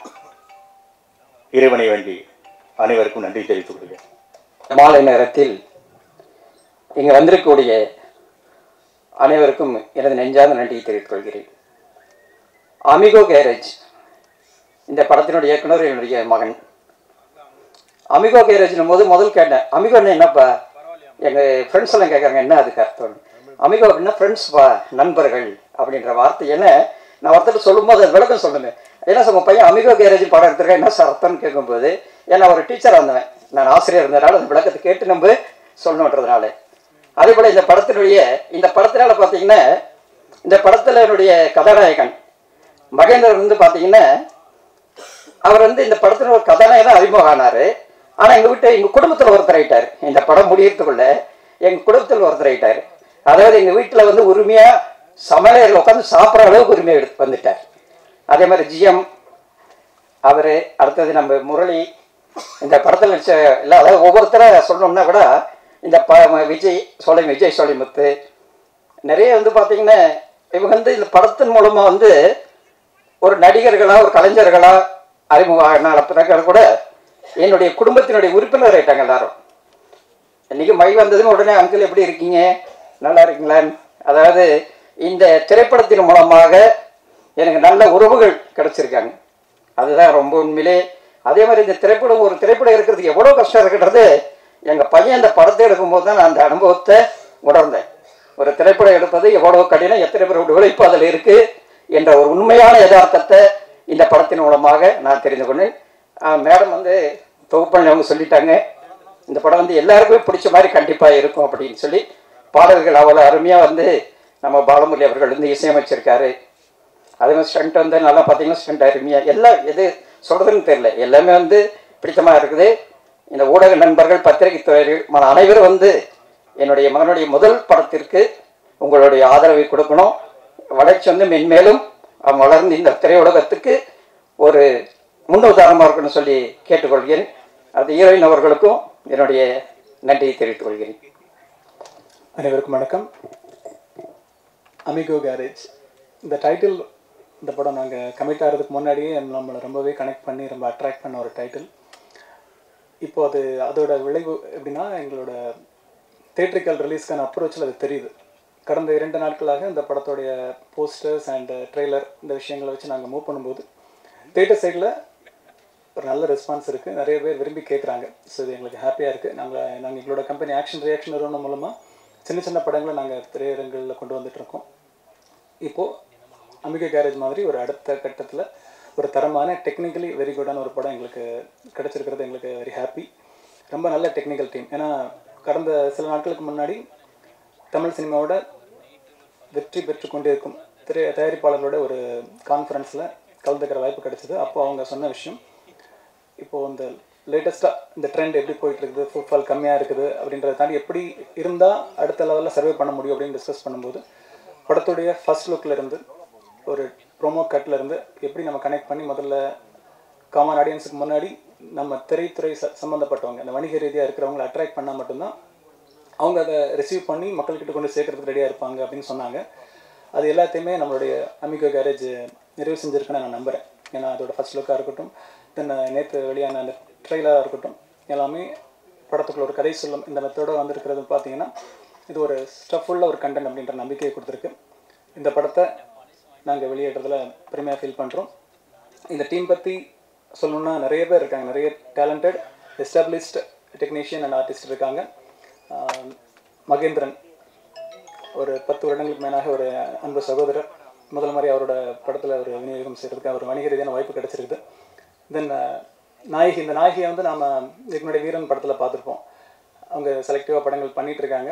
இறைவனை வேண்டி அனைவருக்கும் நன்றி தெரிவித்துக் கொள்கிறேன் மாலை நேரத்தில் இங்கே வந்திருக்கக்கூடிய அனைவருக்கும் எனது நெஞ்சார்ந்த நன்றியை தெரிவித்துக் கொள்கிறேன் அமிகோ கேரேஜ் இந்த படத்தினுடைய இயக்குனர் என்னுடைய மகன் அமிகோ கேரேஜ்னும் போது முதல் கேட்டேன் அமிகோன்னு என்னப்பா எங்கள் ஃப்ரெண்ட்ஸ் எல்லாம் கேட்குறாங்க என்ன அதுக்கு அர்த்தம் அமிகோ அப்படின்னா ஃப்ரெண்ட்ஸ்ப்பா நண்பர்கள் அப்படின்ற வார்த்தை என்ன நான் ஒருத்தர் சொல்லும்போது அது விளக்கம் சொல்லுங்க என்ன சொல்ல பையன் அமிகோ கேரேஜ் படம் எடுத்திருக்கேன் என்ன சார் அர்த்தம்னு கேட்கும்போது ஏன்னா ஒரு டீச்சராக இருந்தவன் நான் ஆசிரியர் இருந்ததுனால அந்த விளக்கத்தை கேட்டு நம்ம சொல்லணுன்றதுனால அதே போல் இந்த படத்தினுடைய இந்த படத்தினால பார்த்தீங்கன்னா இந்த படத்தில் என்னுடைய கதாநாயகன் மகேந்திரன் வந்து பார்த்தீங்கன்னா அவர் வந்து இந்த படத்தில் ஒரு கதாநாயகன் அறிமுகம் ஆனார் ஆனால் எங்கள் வீட்டு எங்கள் குடும்பத்தில் ஒருத்தர் ஆயிட்டார் இந்த படம் முடியறதுக்குள்ள எங்கள் குடும்பத்தில் ஒருத்தர் ஆயிட்டார் அதாவது எங்கள் வீட்டில் வந்து உரிமையாக சமையலறையில் உட்காந்து சாப்பிட்ற அளவுக்கு உரிமையாக எடுத்து வந்துட்டார் அதே மாதிரி ஜிஎம் அவர் அடுத்தது நம்ம முரளி இந்த படத்தில் நடிச்ச இல்லை அதாவது ஒவ்வொருத்தரை சொல்லணும்னா கூட இந்த ப விஜய் சோலை விஜய் சோலைமுத்து நிறைய வந்து பார்த்தீங்கன்னா இவங்க வந்து இந்த படத்தின் மூலமாக வந்து ஒரு நடிகர்களா ஒரு கலைஞர்களா அறிமுக பிறகு கூட என்னுடைய குடும்பத்தினுடைய உறுப்பினர் ஆயிட்டாங்க எல்லாரும் இன்னைக்கு மை வந்ததுன்னு உடனே அங்கிள் எப்படி இருக்கீங்க நல்லா இருக்கீங்களான்னு அதாவது இந்த திரைப்படத்தின் மூலமாக எனக்கு நல்ல உறவுகள் கிடைச்சிருக்காங்க அதுதான் ரொம்ப உண்மையிலே அதே மாதிரி இந்த திரைப்படம் ஒரு திரைப்படம் இருக்கிறதுக்கு எவ்வளோ கஷ்டம் இருக்குன்றது எங்கள் பையன் அந்த படத்தை எடுக்கும்போது தான் நான் அந்த அனுபவத்தை உணர்ந்தேன் ஒரு திரைப்படம் எடுப்பது எவ்வளோ கடினம் எத்தனை பேரோட உழைப்பு அதில் இருக்குது என்ற ஒரு உண்மையான யதார்த்தத்தை இந்த படத்தின் மூலமாக நான் தெரிந்து கொண்டேன் மேடம் வந்து தொகுப்பண்ணி அவங்க சொல்லிட்டாங்க இந்த படம் வந்து எல்லாருக்குமே பிடிச்ச மாதிரி கண்டிப்பாக இருக்கும் அப்படின்னு சொல்லி பாடல்கள் அவ்வளோ அருமையாக வந்து நம்ம பாலமுரளி அவர்கள் வந்து இசையமைச்சிருக்காரு அதே மாதிரி ஸ்டண்ட் வந்து நல்லா பார்த்தீங்கன்னா ஸ்டண்ட் அருமையாக எல்லாம் எது சொல்கிறதுன்னு தெரியல எல்லாமே வந்து பிடித்தமாக இருக்குது இந்த ஊடக நண்பர்கள் பத்திரிகை துறைகள் அனைவரும் வந்து என்னுடைய மகனுடைய முதல் படத்திற்கு உங்களுடைய ஆதரவை கொடுக்கணும் வளர்ச்சி வந்து மென்மேலும் அவன் வளர்ந்து இந்த திரையுலகத்துக்கு ஒரு முன்னுதாரணமாக இருக்கணும்னு சொல்லி கேட்டுக்கொள்கிறேன் அது ஹீரோயின் அவர்களுக்கும் என்னுடைய நன்றியை தெரிவித்துக் கொள்கிறேன் அனைவருக்கும் வணக்கம் அமிகோ கேரேஜ் இந்த டைட்டில் இந்த படம் நாங்கள் கமிட் ஆகிறதுக்கு முன்னாடியே நம்மளை ரொம்பவே கனெக்ட் பண்ணி ரொம்ப அட்ராக்ட் பண்ண ஒரு டைட்டில் இப்போ அது அதோட விளைவு எப்படின்னா எங்களோட தேட்ரிக்கல் ரிலீஸ்க்கான அப்ரோச்சில் அது தெரியுது கடந்த இரண்டு நாட்களாக இந்த படத்தோடைய போஸ்டர்ஸ் அண்ட் ட்ரெய்லர் இந்த விஷயங்களை வச்சு நாங்கள் மூவ் பண்ணும்போது தேட்டர் சைடில் ஒரு நல்ல ரெஸ்பான்ஸ் இருக்குது நிறைய பேர் விரும்பி கேட்குறாங்க ஸோ இது எங்களுக்கு ஹாப்பியாக இருக்குது நாங்கள் நாங்கள் எங்களோட கம்பெனி ஆக்ஷன் ரியாக்ஷன் நிறுவனம் மூலமாக சின்ன சின்ன படங்களை நாங்கள் திரையரங்களில் கொண்டு வந்துட்டுருக்கோம் இப்போது அமிக கேரேஜ் மாதிரி ஒரு அடுத்த கட்டத்தில் ஒரு தரமான டெக்னிக்கலி வெரி குட்டான ஒரு படம் எங்களுக்கு கிடச்சிருக்கிறது எங்களுக்கு வெரி ஹாப்பி ரொம்ப நல்ல டெக்னிக்கல் டீம் ஏன்னா கடந்த சில நாட்களுக்கு முன்னாடி தமிழ் சினிமாவோட வெற்றி பெற்று கொண்டிருக்கும் திரை தயாரிப்பாளர்களோட ஒரு கான்ஃபரன்ஸில் கலந்துக்கிற வாய்ப்பு கிடைச்சிது அப்போ அவங்க சொன்ன விஷயம் இப்போது இந்த லேட்டஸ்ட்டாக இந்த ட்ரெண்ட் எப்படி போயிட்டு இருக்குது ஃபுட்ஃபால் கம்மியாக இருக்குது அப்படின்றத தாண்டி எப்படி இருந்தால் அடுத்த லெவலில் சர்வே பண்ண முடியும் அப்படின்னு டிஸ்கஸ் பண்ணும்போது படத்துடைய ஃபர்ஸ்ட் லுக்கில் இருந்து ஒரு ப்ரோமோ கட்டில் இருந்து எப்படி நம்ம கனெக்ட் பண்ணி முதல்ல காமன் ஆடியன்ஸுக்கு முன்னாடி நம்ம திரைத்துறை ச சம்மந்தப்பட்டவங்க இந்த வணிக ரீதியாக இருக்கிறவங்களை அட்ராக்ட் பண்ணால் மட்டும்தான் அவங்க அதை ரிசீவ் பண்ணி மக்கள்கிட்ட கொண்டு சேர்க்கறதுக்கு ரெடியாக இருப்பாங்க அப்படின்னு சொன்னாங்க அது எல்லாத்தையுமே நம்மளுடைய அமிகோ கேரேஜ் நிறைவு செஞ்சுருக்குன்னு நான் நம்புகிறேன் ஏன்னா அதோட ஃபர்ஸ்ட் லுக்காக இருக்கட்டும் தென் நேற்று வெளியான அந்த ட்ரெய்லராக இருக்கட்டும் எல்லாமே படத்துக்குள்ள ஒரு கதை சொல்லும் இந்த மெத்தோட வந்திருக்கிறது பார்த்தீங்கன்னா இது ஒரு ஸ்டஃபுள்ள ஒரு கண்டென்ட் அப்படின்ற நம்பிக்கையை கொடுத்துருக்கு இந்த படத்தை நாங்கள் வெளியிடுறதுல பெருமையாக ஃபீல் பண்ணுறோம் இந்த டீம் பற்றி சொல்லணுன்னா நிறைய பேர் இருக்காங்க நிறைய talented established technician and artist இருக்காங்க ஆஹ் மகேந்திரன் ஒரு பத்து வருடங்களுக்கு மேலாக ஒரு அன்பு சகோதரர் முதல் மாதிரி அவரோட படத்தில் ஒரு விநியோகம் செய்கிறதுக்கு அவர் வணிக ரீதியான வாய்ப்பு கிடைச்சிருக்குது தென் நாயகி இந்த நாயகியை வந்து நாம் இதுக்கு முன்னாடி வீரன் படத்தில் பார்த்துருப்போம் அவங்க செலக்டிவாக படங்கள் பண்ணிட்டு இருக்காங்க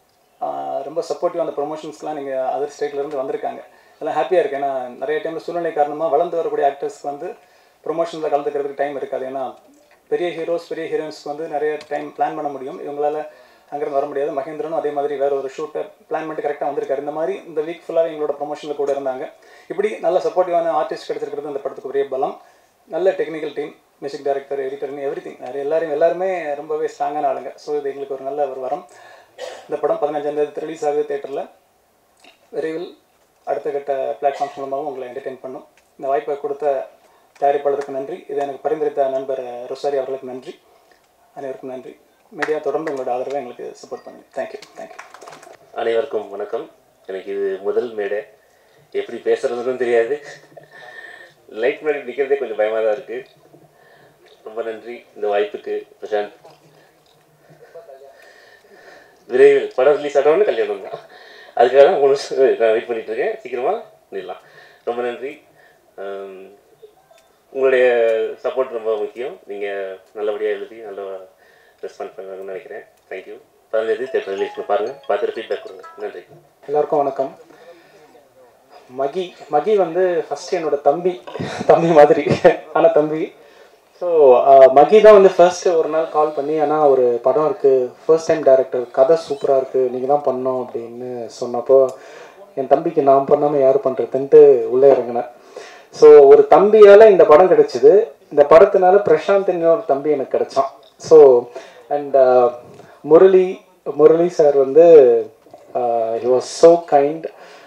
ஆஹ் ரொம்ப சப்போர்ட்டிவ் அந்த ப்ரொமோஷன்ஸ்லாம் நீங்கள் அதர் ஸ்டேட்லேருந்து வந்திருக்காங்க அதெல்லாம் ஹாப்பியாக இருக்குது ஏன்னா நிறைய டைமில் சூழ்நிலை காரணமாக வளர்ந்து வரக்கூடிய ஆக்டர்ஸ்க்கு வந்து ப்ரொமோஷனில் கலந்துக்கிறதுக்கு டைம் இருக்காது ஏன்னா பெரிய ஹீரோஸ் பெரிய ஹீரோயின்ஸ்க்கு வந்து நிறைய டைம் பிளான் பண்ண முடியும் இவங்களால அங்கேருந்து வர முடியாது மகேந்திரனும் அதே மாதிரி வேற ஒரு ஷூட்டை பிளான் பண்ணிட்டு கரெக்டாக வந்திருக்காரு இந்த மாதிரி இந்த வீக் ஃபுல்லாக எங்களோட ப்ரொமோஷனில் கூட இருந்தாங்க இப்படி நல்ல சப்போர்ட்டிவான ஆர்டிஸ்ட் கிடைச்சிருக்கிறது இந்த படத்துக்கு பெரிய பலம் நல்ல டெக்னிக்கல் டீம் மியூசிக் டைரக்டர் எடிட்டர்னு எவ்ரி திங் நிறைய எல்லாரும் எல்லாருமே ரொம்பவே ஸ்ட்ராங்கான ஆளுங்க ஸோ இது எங்களுக்கு ஒரு நல்ல ஒரு வரம் இந்த படம் பதினஞ்சாம் தேதி ரிலீஸ் ஆகுது தேட்டரில் விரைவில் அடுத்த கட்ட பிளாட்ஃபார்ம்ஸ் மூலமாகவும் உங்களை என்டர்டெயின் பண்ணும் இந்த வாய்ப்பை கொடுத்த தயாரிப்பாளருக்கு நன்றி இதை எனக்கு பரிந்துரைத்த நண்பர் ரொசாரி அவர்களுக்கு நன்றி அனைவருக்கும் நன்றி மீடியா தொடர்ந்து உங்களோட ஆதரவை எங்களுக்கு சப்போர்ட் பண்ணுங்க தேங்க்யூ தேங்க்யூ அனைவருக்கும் வணக்கம் எனக்கு இது முதல் மேடை எப்படி பேசுறதுன்னு தெரியாது லைட் முன்னாடி நிற்கிறதே கொஞ்சம் பயமாக தான் இருக்குது ரொம்ப நன்றி இந்த வாய்ப்புக்கு பிரசாந்த் விரைவில் படம் ரிலீஸ் ஆனவொன்னு கல்யாணம் தான் அதுக்காக தான் மூணு வருஷம் நான் வெயிட் பண்ணிட்டு இருக்கேன் சீக்கிரமாக பண்ணிடலாம் ரொம்ப நன்றி ஆம், உங்களுடைய சப்போர்ட் ரொம்ப முக்கியம் நீங்கள் நல்லபடியாக எழுதி நல்ல ரெஸ்பான்ஸ் பண்ணுவாங்கன்னு நினைக்கிறேன் தேங்க்யூ பதினஞ்சு தேட்டர் ரிலீஸ் பாருங்கள் பார்த்துட்டு ஃபீட்பேக் கொடுங்க நன்றி எல்லாருக்கும் வணக்கம் மகி மகி வந்து ஃபர்ஸ்ட் என்னோட தம்பி தம்பி மாதிரி ஆனால் தம்பி ஸோ மகி தான் வந்து ஃபர்ஸ்ட் ஒரு நாள் கால் பண்ணி ஆனால் ஒரு படம் இருக்குது ஃபர்ஸ்ட் டைம் டைரக்டர் கதை சூப்பராக இருக்குது நீங்கள் தான் பண்ணோம் அப்படின்னு சொன்னப்போ என் தம்பிக்கு நான் பண்ணாமல் யார் பண்ணுறதுன்ட்டு உள்ளே இறங்கினேன் ஸோ ஒரு தம்பியால் இந்த படம் கிடைச்சிது இந்த படத்தினால பிரசாந்த்னு ஒரு தம்பி எனக்கு கிடைச்சான் so and Murali Murali sir வந்து ஹி வாஸ் ஸோ கைண்ட்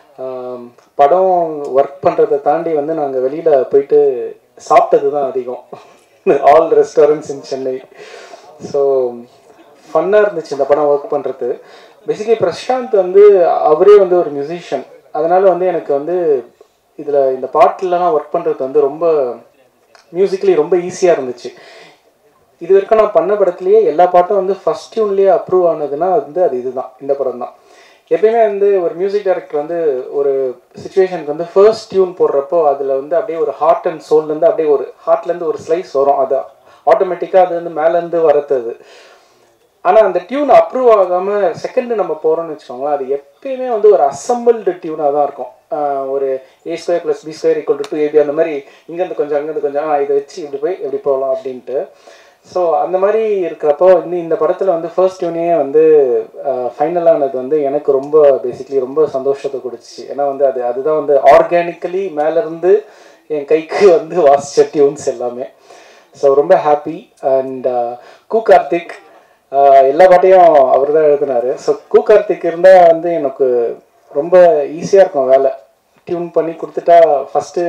படம் ஒர்க் பண்ணுறதை தாண்டி வந்து நாங்கள் வெளியில் போயிட்டு சாப்பிட்டது தான் அதிகம் all restaurants in Chennai so ஃபன்னாக இருந்துச்சு இந்த படம் ஒர்க் பண்ணுறது பேசிக்கலி பிரசாந்த் வந்து அவரே வந்து ஒரு மியூசிஷியன் அதனால் வந்து எனக்கு வந்து இதில் இந்த பாட்டிலலாம் ஒர்க் பண்ணுறது வந்து ரொம்ப மியூசிக்கலி ரொம்ப ஈஸியாக இருந்துச்சு இது வரைக்கும் நான் பண்ண படத்துலேயே எல்லா பாட்டும் வந்து ஃபஸ்ட் டியூன்லேயே அப்ரூவ் ஆனதுன்னா வந்து அது இதுதான் இந்த படம் தான் எப்பயுமே வந்து ஒரு மியூசிக் டைரக்டர் வந்து ஒரு சுச்சுவேஷனுக்கு வந்து ஃபர்ஸ்ட் டியூன் போடுறப்போ அதில் வந்து அப்படியே ஒரு ஹார்ட் அண்ட் சோல்லேருந்து அப்படியே ஒரு ஹார்ட்லேருந்து ஒரு ஸ்லைஸ் வரும் அது ஆட்டோமேட்டிக்காக அது வந்து மேலேருந்து வரது அது ஆனால் அந்த டியூன் அப்ரூவ் ஆகாமல் செகண்டு நம்ம போகிறோம்னு வச்சுக்கோங்களேன் அது எப்பயுமே வந்து ஒரு அசம்பிள்டு டியூனாக தான் இருக்கும் ஆஹ் ஒரு A square plus B square equal to two AB அந்த மாதிரி இங்கேருந்து கொஞ்சம் அங்கேருந்து கொஞ்சம் ஆ, இதை வச்சு இப்படி போய் எப்படி போகலாம் அப்படின்ட்டு ஸோ அந்த மாதிரி இருக்கிறப்போ வந்து இந்த படத்தில் வந்து ஃபர்ஸ்ட் டியூனே வந்து ஃபைனலானது வந்து எனக்கு ரொம்ப பேசிக்லி ரொம்ப சந்தோஷத்தை கொடுத்துச்சு ஏன்னா வந்து அது அதுதான் வந்து ஆர்கானிக்கலி மேலேருந்து என் கைக்கு வந்து வாசிச்ச டியூன்ஸ் எல்லாமே ஸோ ரொம்ப ஹாப்பி அண்ட் கு கார்த்திக் ஆஹ் எல்லா பாட்டையும் அவர் தான் எழுதினாரு ஸோ கு கார்த்திக் இருந்தால் வந்து எனக்கு ரொம்ப ஈஸியாக இருக்கும் வேலை டியூன் பண்ணி கொடுத்துட்டா ஃபஸ்ட்டு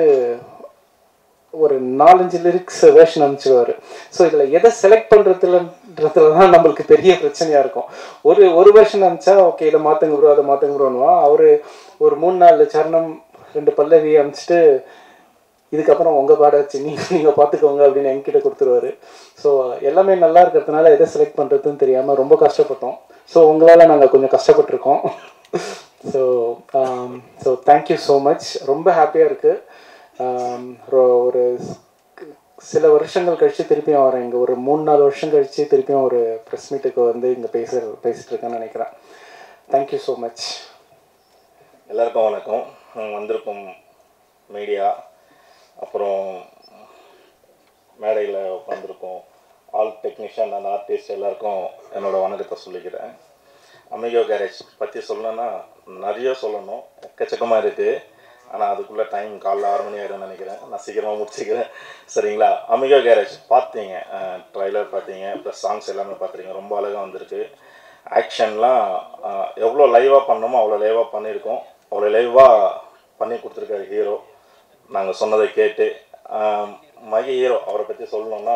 ஒரு நாலஞ்சு லிரிக்ஸ் வேர்ஷன் அனுப்பிச்சிடுவார் ஸோ இதில் எதை செலக்ட் பண்ணுறதுலன்றதுல தான் நம்மளுக்கு பெரிய பிரச்சனையாக இருக்கும் ஒரு ஒரு வெர்ஷன் அனுப்பிச்சா ஓகே இதை மாற்றுங்க ப்ரோ அதை மாற்றுங்க ப்ரோன்னுவான் அவர் ஒரு மூணு நாலு சரணம் ரெண்டு பல்லவி அனுப்பிச்சிட்டு இதுக்கப்புறம் உங்கள் பாட வச்சு நீங்கள் நீங்கள் பார்த்துக்கோங்க அப்படின்னு என்கிட்ட கொடுத்துருவாரு ஸோ எல்லாமே நல்லா இருக்கிறதுனால எதை செலக்ட் பண்ணுறதுன்னு தெரியாமல் ரொம்ப கஷ்டப்பட்டோம் ஸோ உங்களால் நாங்கள் கொஞ்சம் கஷ்டப்பட்டிருக்கோம் so so thank you so much ரொம்ப ஹாப்பியாக இருக்குது ஒரு சில வருஷங்கள் கழித்து திருப்பியும் வரேன் இங்கே ஒரு மூணு நாலு வருஷம் கழித்து திருப்பியும் ஒரு ப்ரெஸ் மீட்டுக்கு வந்து இங்கே பேச பேசிகிட்டு இருக்கேன்னு நினைக்கிறேன் தேங்க்யூ ஸோ மச் எல்லாருக்கும் வணக்கம் ம், வந்திருக்கும் மீடியா அப்புறம் மேடையில் உட்காந்துருக்கோம் ஆல் டெக்னீஷியன் அண்ட் ஆர்டிஸ்ட் எல்லாருக்கும் என்னோட வணக்கத்தை சொல்லிக்கிறேன் அமிகோ கேரேஜ் பற்றி சொல்லணும்னா நிறைய சொல்லணும் எக்கச்சக்கமாக இருக்குது ஆனால் அதுக்குள்ளே டைம் காலைல ஆறு மணி ஆயிடும்னு நினைக்கிறேன் நான் சீக்கிரமாக முடிச்சுக்கிறேன் சரிங்களா அமிகோ கேரேஜ் பார்த்தீங்க ட்ரைலர் பார்த்தீங்க ப்ளஸ் சாங்ஸ் எல்லாமே பார்த்துருங்க ரொம்ப அழகாக வந்திருக்கு ஆக்ஷன்லாம் எவ்வளோ லைவாக பண்ணோமோ அவ்வளோ லைவாக பண்ணியிருக்கோம் அவ்வளோ லைவாக பண்ணி கொடுத்துருக்காரு ஹீரோ நாங்கள் சொன்னதை கேட்டு ஆஹ் மகி ஹீரோ அவரை பற்றி சொல்லணும்னா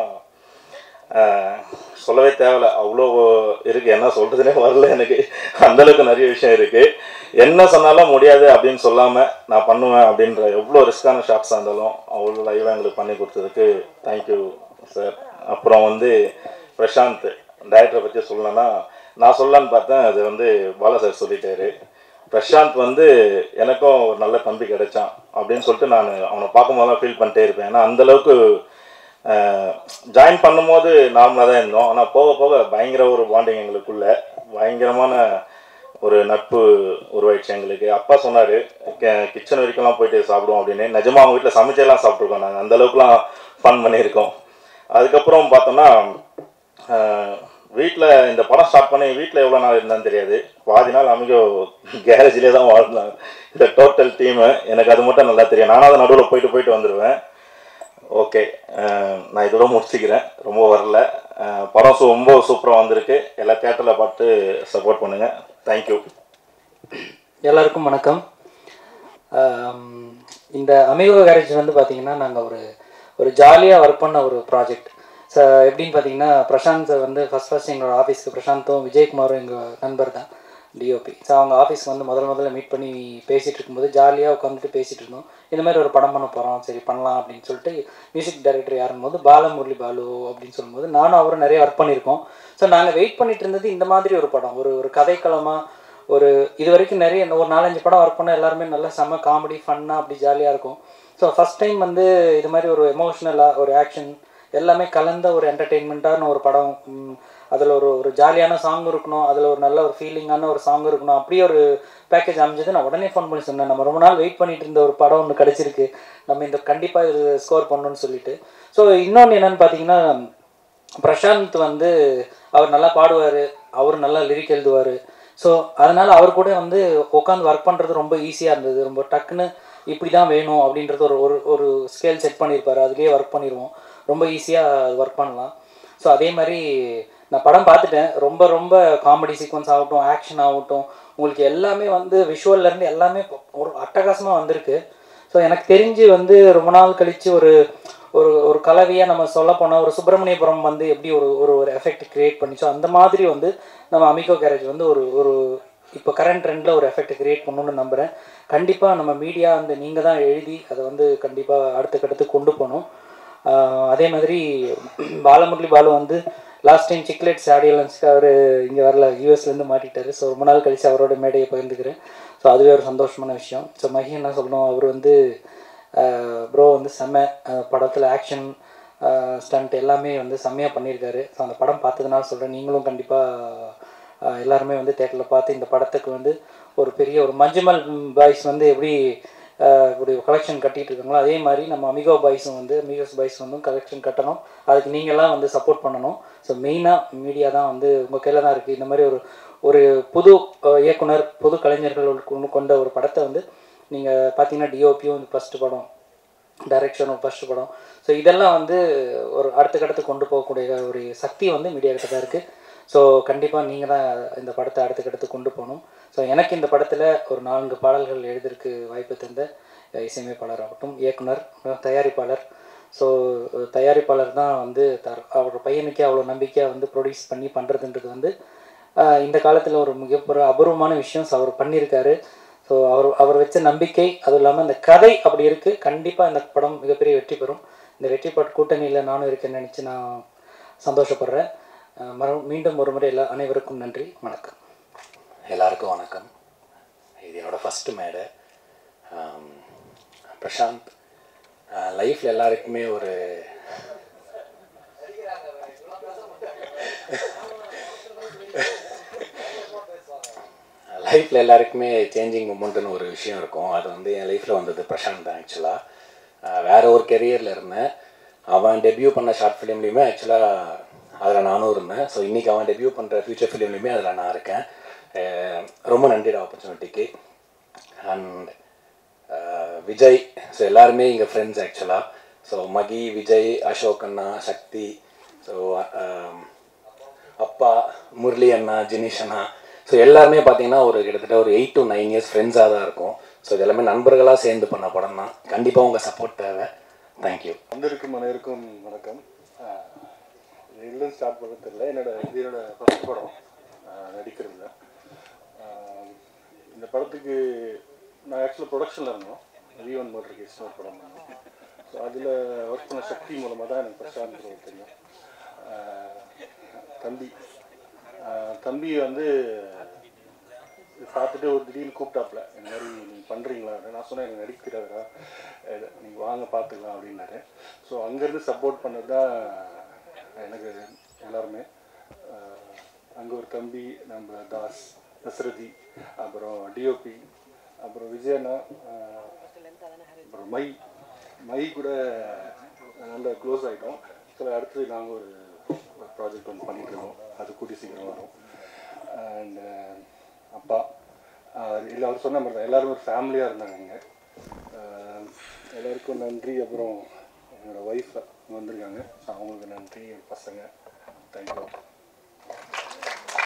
ஆஹ் சொல்லவே தேவையில்ல அவ்வளோ இருக்குது என்ன சொல்கிறதுனே வரல எனக்கு அந்தளவுக்கு நிறைய விஷயம் இருக்குது என்ன சொன்னாலும் முடியாது அப்படின்னு சொல்லாமல் நான் பண்ணுவேன் அப்படின்ற எவ்வளோ ரிஸ்க்கான ஷாட்ஸாக இருந்தாலும் அவ்வளோ லைவாக எங்களுக்கு பண்ணி கொடுத்ததுக்கு தேங்க்யூ சார் அப்புறம் வந்து பிரசாந்த் டைரக்டரை பற்றி சொல்லணும்னா நான் சொல்லலான்னு பார்த்தேன் அது வந்து பாலா சார் சொல்லிட்டாரு பிரசாந்த் வந்து எனக்கும் ஒரு நல்ல தம்பி கிடைச்சான் அப்படின்னு சொல்லிட்டு நான் அவனை பார்க்கும்போதெல்லாம் ஃபீல் பண்ணிட்டே இருப்பேன் ஏன்னா அந்தளவுக்கு ஜாயின் பண்ணும்போது நார்மலாக தான் இருந்தோம் ஆனால் போக போக பயங்கர ஒரு பாண்டிங் எங்களுக்குள்ள பயங்கரமான ஒரு நட்பு உருவாயிடுச்சு எங்களுக்கு அப்பா சொன்னார் கிச்சன் வரைக்கும்லாம் போயிட்டு சாப்பிடுவோம் அப்படின்னு நிஜமாக அவங்க வீட்டில் சமைச்செல்லாம் சாப்பிட்ருக்கோம் நாங்கள் அந்த அளவுக்குலாம் ஃபன் பண்ணியிருக்கோம் அதுக்கப்புறம் பார்த்தோம்னா வீட்டில் இந்த படம் ஸ்டார்ட் பண்ணி வீட்டில் எவ்வளோ நாள் இருந்தான்னு தெரியாது பாதி நாள் அமைக்கோ கேரேஜ்லேயே தான் வாழ்ந்தாங்க இந்த டோட்டல் டீமு எனக்கு அது மட்டும் நல்லா தெரியும் நானும் அதை நடுவில் போயிட்டு போயிட்டு வந்துடுவேன் ஓகே நான் இதோட முடிச்சுக்கிறேன் ரொம்ப வரல அஹ் படம் சு- ரொம்ப சூப்பராக வந்திருக்கு எல்லா தேட்டரில் பார்த்து சப்போர்ட் பண்ணுங்கள் தேங்க்யூ எல்லாருக்கும் வணக்கம் ஆம், இந்த அமிகோ கேரேஜ் வந்து பார்த்தீங்கன்னா நாங்கள் ஒரு ஒரு ஜாலியாக ஒர்க் பண்ண ஒரு ப்ராஜெக்ட் ஸோ எப்படின்னு பார்த்தீங்கன்னா பிரசாந்த் வந்து ஃபஸ்ட் ஃபஸ்ட் எங்களோட ஆஃபீஸ்க்கு பிரசாந்தும் விஜயகுமாரும் எங்கள் நண்பர் தான் டிஓபி ஸோ அவங்க ஆஃபீஸ்க்கு வந்து முதல்ல முதல்ல மீட் பண்ணி பேசிகிட்டு இருக்கும்போது ஜாலியாக உட்காந்துட்டு பேசிகிட்டு இருந்தோம் இந்த மாதிரி ஒரு படம் பண்ண போகிறோம் சரி பண்ணலாம் அப்படின்னு சொல்லிட்டு மியூசிக் டைரக்டர் யாரும்போது பாலமுரளி பாலு அப்படின்னு சொல்லும்போது நானும் அவரும் நிறைய ஒர்க் பண்ணியிருக்கோம் ஸோ நாங்கள் வெயிட் பண்ணிட்டு இருந்தது இந்த மாதிரி ஒரு படம் ஒரு ஒரு கதைக்களமாக ஒரு இது வரைக்கும் நிறைய ஒரு நாலஞ்சு படம் ஒர்க் பண்ண எல்லாருமே நல்ல செம்ம காமெடி ஃபன்னாக அப்படி ஜாலியாக இருக்கும் ஸோ ஃபஸ்ட் டைம் வந்து இது மாதிரி ஒரு எமோஷ்னலாக ஒரு ஆக்ஷன் எல்லாமே கலந்த ஒரு என்டர்டெயின்மெண்ட்டான ஒரு படம் அதில் ஒரு ஒரு ஜாலியான சாங் இருக்கணும் அதில் ஒரு நல்ல ஒரு ஃபீலிங்கான ஒரு சாங் இருக்கணும் அப்படியே ஒரு பேக்கேஜ் அமைஞ்சது நான் உடனே ஃபோன் பண்ணி சொன்னேன் நம்ம ரொம்ப நாள் வெயிட் பண்ணிட்டு இருந்த ஒரு படம் ஒன்று கிடச்சிருக்கு நம்ம இந்த கண்டிப்பாக இது ஸ்கோர் பண்ணணும்னு சொல்லிட்டு ஸோ இன்னொன்று என்னன்னு பார்த்தீங்கன்னா பிரசாந்த் வந்து அவர் நல்லா பாடுவார் அவர் நல்லா லிரிக் எழுதுவார் ஸோ அதனால் அவர் கூட வந்து உட்காந்து ஒர்க் பண்ணுறது ரொம்ப ஈஸியாக இருந்தது ரொம்ப டக்குன்னு இப்படி தான் வேணும் அப்படின்றது ஒரு ஒரு ஒரு ஸ்கேல் செட் பண்ணியிருப்பாரு அதுலேயே ஒர்க் பண்ணிடுவோம் ரொம்ப ஈஸியாக ஒர்க் பண்ணலாம் ஸோ அதே மாதிரி நான் படம் பார்த்துட்டேன் ரொம்ப ரொம்ப காமெடி சீக்வன்ஸ் ஆகட்டும் ஆக்ஷன் ஆகட்டும் உங்களுக்கு எல்லாமே வந்து விஷுவல்லேருந்து எல்லாமே ஒரு அட்டகாசமாக வந்திருக்கு ஸோ எனக்கு தெரிஞ்சு வந்து ரொம்ப நாள் கழித்து ஒரு ஒரு ஒரு கலவையாக நம்ம சொல்ல போனால் ஒரு சுப்பிரமணியபுரம் வந்து எப்படி ஒரு ஒரு ஒரு எஃபெக்ட் கிரியேட் பண்ணிச்சோ அந்த மாதிரி வந்து நம்ம அமிகோ கேரேஜ் வந்து ஒரு ஒரு இப்போ கரண்ட் ட்ரெண்டில் ஒரு எஃபெக்ட் கிரியேட் பண்ணணும்னு நம்புகிறேன் கண்டிப்பாக நம்ம மீடியா வந்து நீங்கள் தான் எழுதி அதை வந்து கண்டிப்பாக அடுத்த கட்டத்துக்கு கொண்டு போகணும் ஆஹ் அதே மாதிரி பாலமுரளி பாலு வந்து லாஸ்ட் டைம் சிக்லெட்ஸ் ஆடியன்ஸ்க்கு அவர் இங்கே வரல யூஎஸ்லேருந்து மாட்டிக்கிட்டாரு ஸோ ரொம்ப நாள் கழிச்சு அவரோட மேடையை பகிர்ந்துக்கிறேன் ஸோ அதுவே ஒரு சந்தோஷமான விஷயம் ஸோ மகி என்ன சொல்லணும் அவர் வந்து ப்ரோ வந்து செம்ம படத்தில் ஆக்ஷன் ஸ்டண்ட் எல்லாமே வந்து செம்மையாக பண்ணியிருக்காரு ஸோ அந்த படம் பார்த்ததுனால சொல்கிறேன் நீங்களும் கண்டிப்பாக எல்லாருமே வந்து தேட்டரில் பார்த்து இந்த படத்துக்கு வந்து ஒரு பெரிய ஒரு மஞ்சுமல் பாய்ஸ் வந்து எப்படி ஆஹ் இப்படி கலெக்ஷன் கட்டிட்டு இருக்காங்களோ அதே மாதிரி நம்ம அமிகோ பாய்ஸும் வந்து அமிகோஸ் பாய்ஸ் வந்து கலெக்ஷன் கட்டணும் அதுக்கு நீங்கள்லாம் வந்து சப்போர்ட் பண்ணணும் ஸோ மெயினாக மீடியா தான் வந்து உங்கள் கையில் தான் இருக்குது இந்த மாதிரி ஒரு ஒரு புது ஆஹ் இயக்குனர் புது கலைஞர்கள் கொண்டு- கொண்ட ஒரு படத்தை வந்து நீங்கள் பார்த்தீங்கன்னா டிஓபியும் வந்து ஃபஸ்ட்டு படம் டைரக்ஷனும் ஃபஸ்ட்டு படம் ஸோ இதெல்லாம் வந்து ஒரு அடுத்த கட்டத்துக்கு கொண்டு போகக்கூடிய ஒரு சக்தி வந்து மீடியா கிட்ட தான் இருக்குது ஸோ கண்டிப்பாக நீங்கள் தான் இந்த படத்தை அடுத்த கட்டத்துக்கு கொண்டு போகணும் ஸோ எனக்கு இந்த படத்தில் ஒரு நான்கு பாடல்கள் எழுதுறதுக்கு வாய்ப்பு தந்த அஹ், இசையமைப்பாளர் ஆகட்டும் இயக்குனர் அஹ், தயாரிப்பாளர் ஸோ தயாரிப்பாளர் தான் வந்து தர் அவர் பையனுக்கே அவ்வளோ நம்பிக்கையாக வந்து ப்ரொடியூஸ் பண்ணி பண்ணுறதுன்றது வந்து அஹ், இந்த காலத்தில் ஒரு மிகப்பெரிய அபூர்வமான விஷயம் ஸோ அவர் பண்ணியிருக்காரு ஸோ அவர் அவர் வச்ச நம்பிக்கை அதுவும் இல்லாமல் இந்த கதை அப்படி இருக்குது கண்டிப்பாக இந்த படம் மிகப்பெரிய வெற்றி பெறும் இந்த வெற்றி பெற்ற கூட்டணியில் நானும் இருக்கேன்னு நினச்சி நான் சந்தோஷப்படுறேன் அஹ் மறு மீண்டும் ஒரு முறை எல்லா அனைவருக்கும் நன்றி வணக்கம் எல்லாருக்கும் வணக்கம் இது என்னோட ஃபஸ்ட்டு மேடை ஆம், பிரசாந்த் லைஃப்பில் எல்லாருக்குமே ஒரு லைஃப்பில் எல்லாருக்குமே சேஞ்சிங் மூமெண்ட்னு ஒரு விஷயம் இருக்கும் அது வந்து என் லைஃப்பில் வந்தது பிரசாந்த் தான் ஆக்சுவலாக வேறு ஒரு கெரியரில் இருந்தேன் அவன் டெபியூ பண்ண ஷார்ட் ஃபிலிம்லேயுமே ஆக்சுவலாக அதில் நானும் இருந்தேன் ஸோ இன்றைக்கி அவன் டெபியூ பண்ணுற ஃபியூச்சர் ஃபிலிம்லேயுமே அதில் நான் இருக்கேன் அஹ் ரொம்ப நன்றிடா ஆப்பர்ச்சுனிட்டிக்கு அண்ட் விஜய் ஸோ எல்லாருமே இங்கே ஃப்ரெண்ட்ஸ் ஆக்சுவலாக ஸோ மகி விஜய் அசோக் அண்ணா சக்தி ஸோ அப்பா முரளி அண்ணா ஜினிஷ் அண்ணா ஸோ எல்லாருமே பார்த்தீங்கன்னா ஒரு கிட்டத்தட்ட ஒரு எயிட் டு நைன் இயர்ஸ் ஃப்ரெண்ட்ஸாக தான் இருக்கும் ஸோ இது எல்லாமே நண்பர்களாக சேர்ந்து பண்ண படம் தான் கண்டிப்பாக உங்கள் சப்போர்ட் தேவை தேங்க்யூ வந்திருக்கும் அனைவருக்கும் வணக்கம் எல்லாம் ஸ்டார்ட் பண்ண தெரியல என்னோட இது என்னோட ஃபஸ்ட் படம் ஆஹ் நடிக்கிறதுல ஆஹ் இந்த படத்துக்கு நான் ஆக்சுவலாக ப்ரொடக்ஷனில் இருந்தோம் ரீவன் மோட்டர் கேஸ் ஒரு படம் பண்ணோம் ஸோ அதில் ஒர்க் பண்ண சக்தி மூலமாக தான் எனக்கு பிரசாந்த் bro தெரியும் ஆஹ் தம்பி ஆஹ் தம்பி வந்து இது பார்த்துட்டு ஒரு திடீர்னு கூப்பிட்டாப்புல இந்த மாதிரி நீங்கள் பண்ணுறீங்களா நான் சொன்னேன் எனக்கு நடிக்கிறாரா நீங்கள் வாங்க பார்த்துக்கலாம் அப்படின்னாரு ஸோ அங்கேருந்து சப்போர்ட் பண்ணது தான் எனக்கு எல்லாருமே அங்கே ஒரு தம்பி நம்ம தாஸ் நஸ்ரதி அப்புறம் டிஓபி அப்புறம் விஜயண்ணா ஆஹ் அப்புறம் மை மை கூட நல்ல க்ளோஸ் ஆகிட்டோம் ஸோ அடுத்து நாங்கள் ஒரு ப்ராஜெக்ட் ஒன்று பண்ணிட்டு இருக்கோம் அது கூடி சீக்கிரம் வரும் அண்ட் அப்பா ஆஹ் இல்லை அவர் சொன்ன மாதிரி தான் எல்லாரும் ஒரு ஃபேமிலியாக இருந்தாங்க இங்கே எல்லாருக்கும் நன்றி அப்புறம் என்னோடய ஒய்ஃப் வந்திருக்காங்க ஸோ அவங்களுக்கு நன்றி என் பசங்க தேங்க்யூ